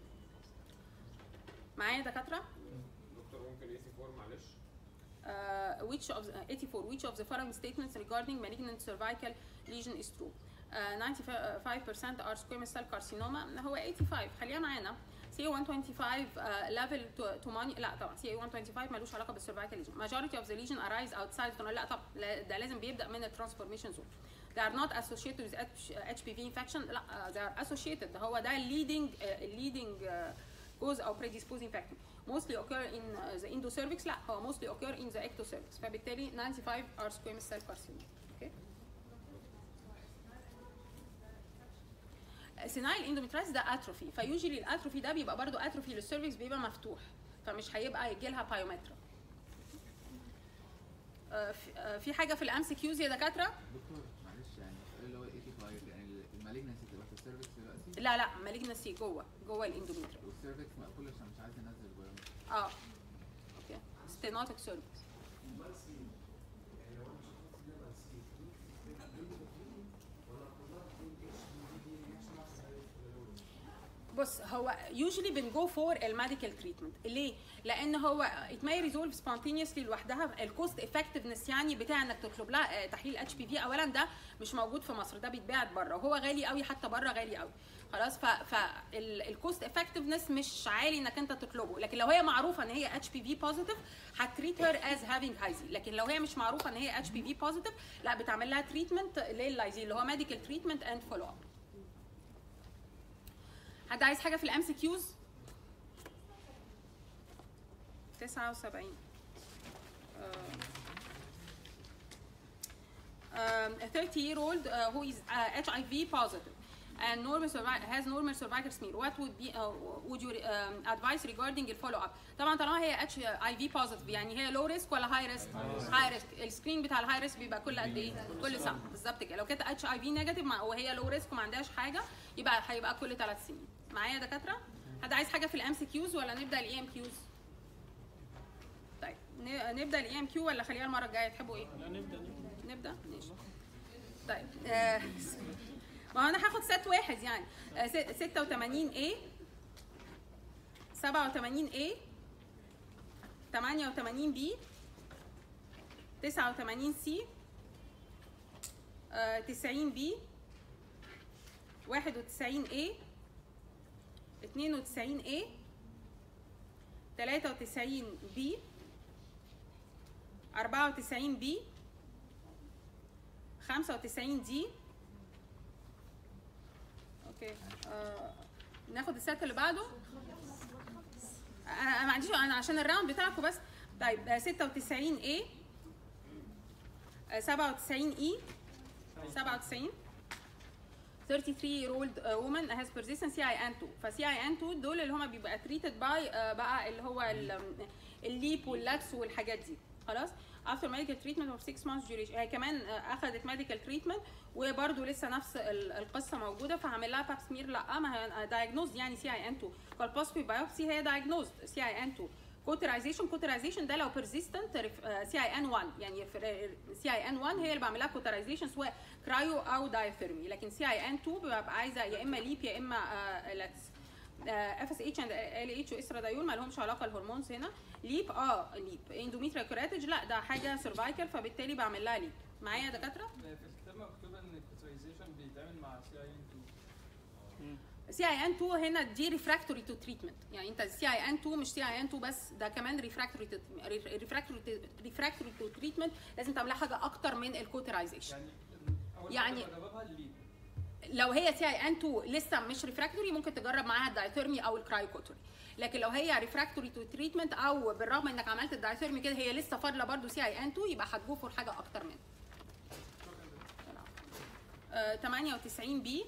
معايا دكاتره دكتور ممكن اي سي 4 معلش uh, which of the, 84 which of the following statements regarding malignant cervical lesion is true uh, 95% are squamous cell carcinoma هو 85 خليها معانا CA 125 uh, level to, to money لا طبعا CA 125 ملوش علاقه بالسيرفايكال lesion majority of the lesion arise outside the لا طبعا لا- ده لازم بيبدا من الترانسفورميشن زون they are not associated with H- HPV infection لا uh, they are associated هو ده leading uh, leading uh, cause او predisposing factor mostly occur in uh, the endocervix لا هو mostly occur in the ectocervix فبالتالي 95 are squamous cell carcinoma okay سينايل اندوميترايتس ده اتروفي فيوجولي الاتروفي ده بيبقى برضو اتروفي للسيرفكس بيبقى مفتوح فمش هيبقى يجي لها بايومترا آه، في- آه، في حاجه في الام سي كيوز يا دكاتره دكتور معلش يعني السؤال اللي هو 85 يعني المالجنسي تبقى في السيرفكس دلوقتي لا لا مالجنسي جوه جوه الاندوميتريوم والسيرفكس مقفول عشان مش عايز ينزل بايومتر اه اوكي ستينوتيك سيرفكس بص هو يوجولي بنجو فور الميديكال تريتمنت ليه؟ لان هو ات ماي ريزولف سبونتينيوسلي لوحدها الكوست افكتفنس يعني بتاع انك تطلب لها آه، تحليل اتش بي في اولا ده مش موجود في مصر ده بيتباع بره وهو غالي قوي حتى بره غالي قوي خلاص فالكوست افكتفنس مش عالي انك انت تطلبه لكن لو هي معروفه ان هي اتش بي في بوزيتيف هتريت هير از هافينج هايزي لكن لو هي مش معروفه ان هي اتش بي في بوزيتيف لا بتعمل لها تريتمنت لللايزي اللي هو ميديكال تريتمنت اند فولو اب حد عايز حاجه في الام سي كيوز 79 um, a 30 year old uh, who is uh, HIV positive and normal survi- has normal cervical smear what would be uh, would you um, advise regarding the follow up طبعا طالما هي HIV positive يعني هي low risk ولا high risk high risk السكرين بتاع الهاي ريسك بيبقى كل قد ايه كل سنه بالظبط كده لو كانت اتش اي في نيجاتيف وهي لو ريسك وما عندهاش حاجه يبقى هيبقى كل ثلاث سنين معايا يا دكاتره حد عايز حاجه في الام سي كيوز ولا نبدا الاي ام كيوز طيب ن- نبدا الاي ام كيو ولا خليها المره الجايه تحبوا ايه لا نبدا نبدا نبدا ماشي طيب آه، ما هو انا هاخد سات واحد يعني آه، س- 86 A 87 A 88 B 89 C آه، 90 B 91 A 92 A 93 B 94 B 95 دي اوكي آه ناخد السات اللي بعده انا أنا ما عنديش انا عشان الراوند بتاعكم بس طيب آه، 96 ايه 97 اي 97 33 year old uh, woman has persistent CIN2 ف CIN2 دول اللي هما بيبقى treated by uh, بقى اللي هو ال- الليب واللاتس والحاجات دي خلاص after medical treatment of 6 months duration هي كمان uh, اخذت medical treatment وبرده لسه نفس ال- القصه موجوده فهعمل لها باب سمير لا ما هي diagnosed يعني CIN2 colposcopy biopsy هي diagnosed CIN2 كوترايزيشن كوترايزيشن ده لو بيرزيستنت سي اي ان 1 يعني سي اي ان 1 هي اللي بعمل لها كوترايزيشن سواء كرايو او دايثيرمي لكن سي اي ان 2 ببقى عايزه يا اما ليب يا اما لاتس اف اس اتش اند ال اتش واسترادايول ما لهمش علاقه الهرمونز هنا ليب اه ليب اندوميتريال كوراتج لا ده حاجه سيرفايكال فبالتالي بعمل لها ليب معايا يا دكاتره في الكتاب مكتوب ان الكوترايزيشن بيتعمل مع سي اي ان 2 سي اي ان 2 هنا دي ريفراكتوري تو تريتمنت يعني انت سي اي ان 2 مش سي اي ان 2 بس ده كمان ريفراكتوري ريفراكتوري ريفراكتوري تو تريتمنت لازم تعملها حاجه اكتر من الكوترايزيشن يعني اول يعني- حاجه بجربها الليد لو هي سي اي ان 2 لسه مش ريفراكتوري ممكن تجرب معاها الدايثيرمي او الكرايوكوتوري لكن لو هي ريفراكتوري تو تريتمنت او بالرغم انك عملت الدايثيرمي كده هي لسه فاضله برضو سي اي ان 2 يبقى هتجو فور حاجه اكتر منها آه، 98 بي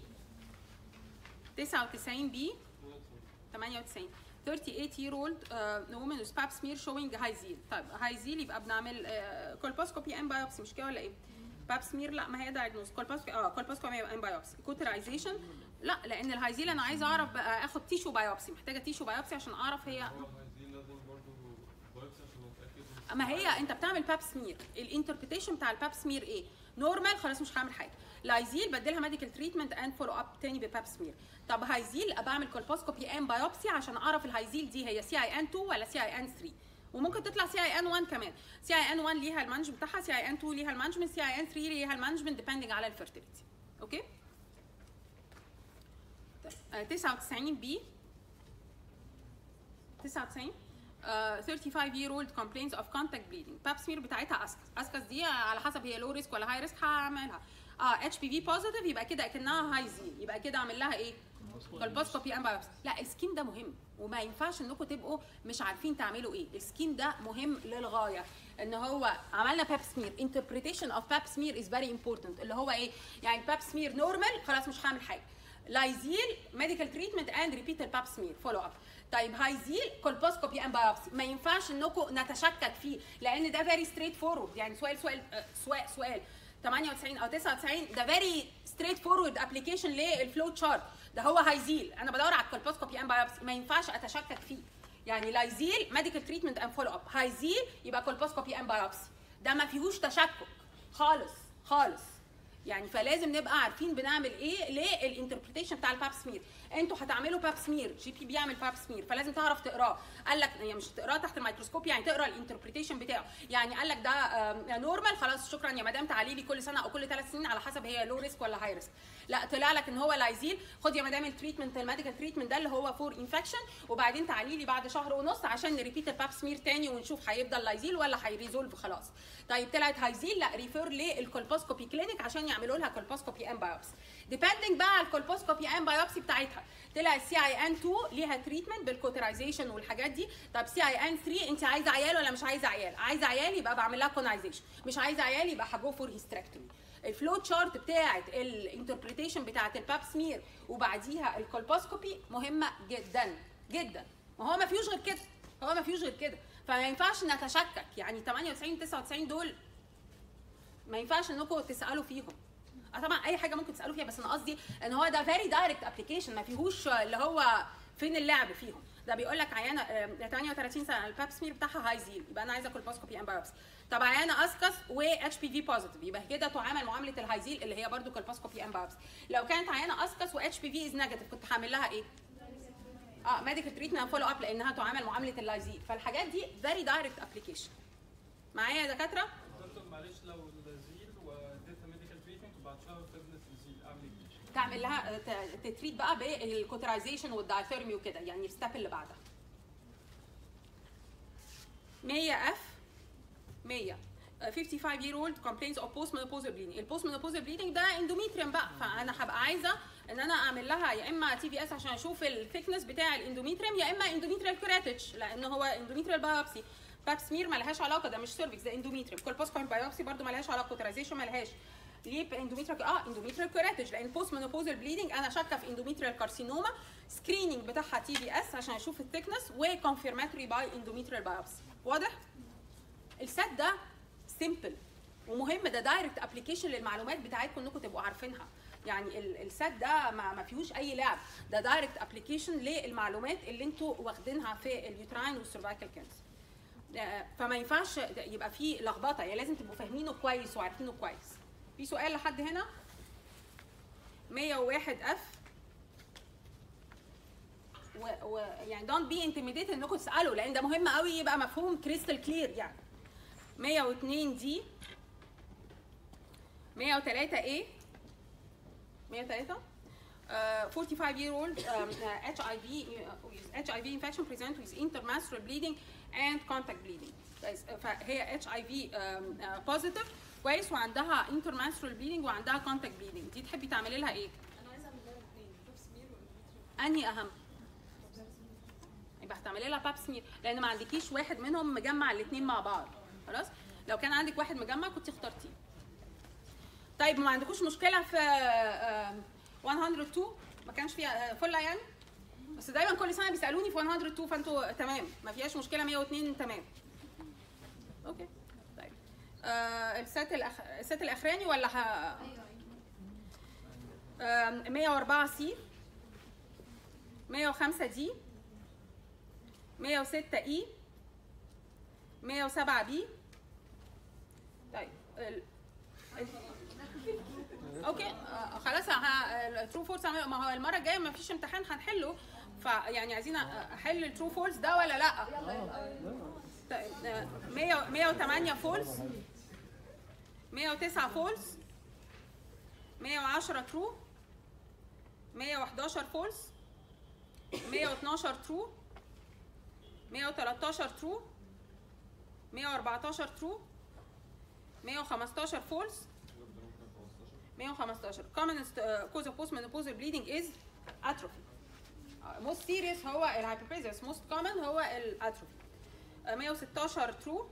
99 بي 98 38 year old uh, woman with pap smear showing high zeal طيب high zeal يبقى بنعمل كولبوسكوبي ان بايوبسي مش كده ولا ايه؟ باب سمير لا ما هي دايجنوز كولبوسكوبي اه كولبوسكوبي ان بايوبسي كوترايزيشن لا لان الهايزيل انا عايزه اعرف بقى اخد تيشو بايوبسي محتاجه تيشو بايوبسي عشان اعرف هي هو الهايزين لازم برضه بايبسي عشان اتاكد ما هي انت بتعمل باب سمير الانتربريتيشن بتاع الباب سمير ايه نورمال خلاص مش هعمل حاجه لايزيل بديلها ميديكال تريتمنت اند فولو اب تاني بباب سمير طب هايزيل ابقى اعمل كولبوسكوبي ام بايوبسي عشان اعرف الهايزيل دي هي سي اي ان 2 ولا سي اي ان 3 وممكن تطلع سي اي ان 1 كمان سي اي ان 1 ليها المانجمنت بتاعها سي اي ان 2 ليها المانجمنت سي اي ان 3 ليها المانجمنت ديبندنج على الفيرتيليتي اوكي طيب، آه، 99 بي 99 آه، 35 year old complains of contact bleeding باب سمير بتاعتها اسكس اسكس دي على حسب هي لو ريسك ولا هاي ريسك هعملها اه اتش بي في بوزيتيف يبقى كده اكنها هايزين يبقى كده اعمل لها ايه كولبوسكوبي ام بايوبسي لا السكين ده مهم وما ينفعش انكم تبقوا مش عارفين تعملوا ايه السكين ده مهم للغايه ان هو عملنا باب سمير انتربريتيشن اوف باب سمير از فيري امبورتنت اللي هو ايه يعني باب سمير نورمال خلاص مش هعمل حاجه لايزيل ميديكال تريتمنت اند ريبيت الباب سمير فولو اب طيب هايزيل كولبوسكوبي ام بايوبسي ما ينفعش انكم نتشكك فيه لان ده فيري ستريت فورورد يعني سؤال سؤال آه، سؤال سؤال 98 او 99 ده فيري ستريت فورورد ابلكيشن للفلو تشارت ده هو هايزيل انا بدور على الكولبوسكوبي ام بايوبسي ما ينفعش اتشكك فيه يعني لايزيل ميديكال تريتمنت اند فولو اب هايزيل يبقى كولبوسكوبي ام بايوبسي ده ما فيهوش تشكك خالص خالص يعني فلازم نبقى عارفين بنعمل ايه للانتربريتيشن بتاع الباب سمير انتوا هتعملوا باب سمير جي بي بيعمل باب سمير فلازم تعرف تقراه قال لك يعني مش تقراه تحت الميكروسكوب يعني تقرا الانتربريتيشن بتاعه يعني قال لك ده نورمال خلاص شكرا يا مدام تعالي لي كل سنه او كل ثلاث سنين على حسب هي لو ريسك ولا هاي ريسك لا طلع لك ان هو لايزيل خد يا مدام التريتمنت الميديكال تريتمنت ده اللي هو فور انفكشن وبعدين تعالي لي بعد شهر ونص عشان نريبيت الباب سمير تاني ونشوف هيفضل لايزيل ولا هيريزولف خلاص طيب طلعت هايزيل لا ريفير للكولبوسكوبي كلينيك عشان يعملوا لها كولبوسكوبي ام بايوبسي ديبندنج بقى على الكولبوسكوبي ام بايوبسي بتاعتها طلع السي اي ان 2 ليها تريتمنت بالكوترايزيشن والحاجات دي طب سي اي ان 3 انت عايزه عيال ولا مش عايزه عيال عايزه عيال يبقى بعمل لها كونايزيشن مش عايزه عيال يبقى هجو فور هيستريكتومي الفلو تشارت بتاعت الانتربريتيشن بتاعت الباب سمير وبعديها الكولبوسكوبي مهمه جدا جدا ما هو ما فيهوش غير كده هو ما فيهوش غير كده فما ينفعش نتشكك يعني 98 99 دول ما ينفعش انكم تسالوا فيهم اه طبعا اي حاجه ممكن تسالوا فيها بس انا قصدي ان هو ده فيري دايركت ابلكيشن ما فيهوش اللي هو فين اللعب فيهم ده بيقول لك عيانه آه، 38 سنه الباب سمير بتاعها هاي زيل يبقى انا عايزه كولبوسكوبي ام بايوبسي طب عيانه اسكس و اتش بي في بوزيتيف يبقى كده تعامل معامله الهايزيل اللي هي برضو كولبوسكوبي ام بايوبسي لو كانت عيانه اسكس و اتش بي في از نيجاتيف كنت هعمل لها ايه؟ اه ميديكال تريتمنت فولو اب لانها تعامل معامله اللايزيل فالحاجات دي فيري دايركت ابلكيشن معايا يا دكاتره؟ دكتور معلش لو الزيل واديتها ميديكال تريتمنت وبعد شهر فضلت الزيل اعمل ايه؟ تعمل لها ت- تتريت بقى بالكوترايزيشن والدايثيرمي وكده يعني الستيب اللي بعدها 100 اف 100 uh, 55 year old complains of postmenopausal bleeding البوست menopausal bleeding ده اندوميتريوم بقى فانا هبقى عايزه ان انا اعمل لها يا اما تي بي اس عشان اشوف الثيكنس بتاع الاندوميتريوم يا اما اندوميتريال كوراتج لان هو اندوميتريال بايوبسي باب سمير مالهاش علاقه ده مش سيرفكس ده اندوميتريوم كولبوسكوبي بايوبسي برده مالهاش علاقه كوترايزيشن مالهاش ليه اندوميتريال اه اندوميتريال كوراتج لان بوست مينوبوزال بليدنج انا شاكه في اندوميتريال كارسينوما سكريننج بتاعها تي بي اس عشان اشوف الثيكنس وكونفيرماتوري باي اندوميتريال بايوبسي واضح السات ده سيمبل ومهم ده دايركت ابلكيشن للمعلومات بتاعتكم انكم تبقوا عارفينها يعني ال- السات ده ما, ما فيهوش اي لعب ده دايركت ابلكيشن للمعلومات اللي انتوا واخدينها في اليوتراين والسيرفايكال كانسر آه، فما ينفعش يبقى في لخبطه يعني لازم تبقوا فاهمينه كويس وعارفينه كويس في سؤال لحد هنا 101 اف و, و يعني دونت بي انتميديت انكم تسالوا لان ده مهم قوي يبقى مفهوم كريستال كلير يعني 102 دي 103 ايه 103 Uh, 45 year old um, uh, HIV uh, with HIV infection present with intermenstrual bleeding and contact bleeding كويس فهي اتش اي في بوزيتيف كويس وعندها intermenstrual bleeding وعندها contact bleeding دي تحبي تعملي لها ايه؟ انا عايزه اعمل لها الاثنين باب سمير ولا انهي اهم؟ يبقى هتعملي لها باب سمير لان ما عندكيش واحد منهم مجمع الاثنين مع بعض خلاص لو كان عندك واحد مجمع كنت اخترتيه طيب ما عندكوش مشكله في آه، 102 ما كانش فيها آه، فله يعني بس دايما كل سنه بيسالوني في 102 فانتوا تمام ما فيهاش مشكله 102 تمام اوكي طيب آه السات الأخ... السات الاخراني ولا ه... ايوه ايوه آم، 104 سي 105 دي 106 اي 107 بي طيب ال... ال... اوكي آه، خلاص الترو فولس ما هو المره الجايه ما فيش امتحان هنحله فيعني عايزين احل الترو فولس ده ولا لا طيب آه، 100 108 فولس 109 فولس 110 ترو 111 فولس 112 ترو 113 ترو 114 ترو 115 فولس 115 commonest uh, cause of postmenopausal bleeding is atrophy uh, most serious هو الهايبربيزيس most common هو الاتروفي uh, 116 true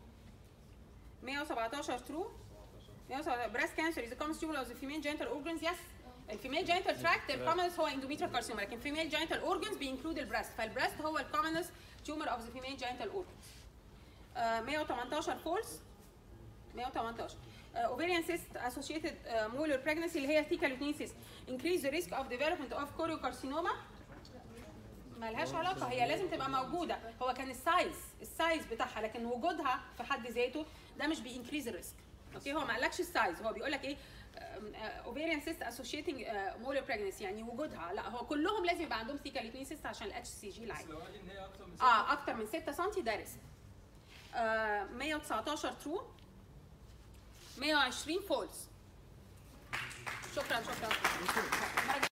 117 true 117 breast cancer is a common tumor of the female genital organs yes الفيميل جينيتال تراكت الكومنس هو اندوميتريال كارسينوما لكن فيميل جينيتال اورجنز بينكلود البريست فالبريست هو الكومنس تيومر اوف ذا فيميل جينيتال اورجنز 118 فولس 118 ovarian cyst associated uh, molar pregnancy اللي هي thecal uterine cyst increase the risk of development of choriocarcinoma ملهاش علاقه هي لازم تبقى موجوده هو كان السايز السايز بتاعها لكن وجودها في حد ذاته ده مش بينكريز الريسك اوكي هو ما قالكش السايز هو بيقول لك ايه اوفيريان سيست اسوشيتنج مولر بريجنسي يعني وجودها لا هو كلهم لازم يبقى عندهم ثيكال اثنين سيست عشان الاتش سي جي بس العادي لو قال لي ان هي اكتر من اه اكتر من 6 سم ده ريسك آه 119 ترو 120 فولس شكرا شكرا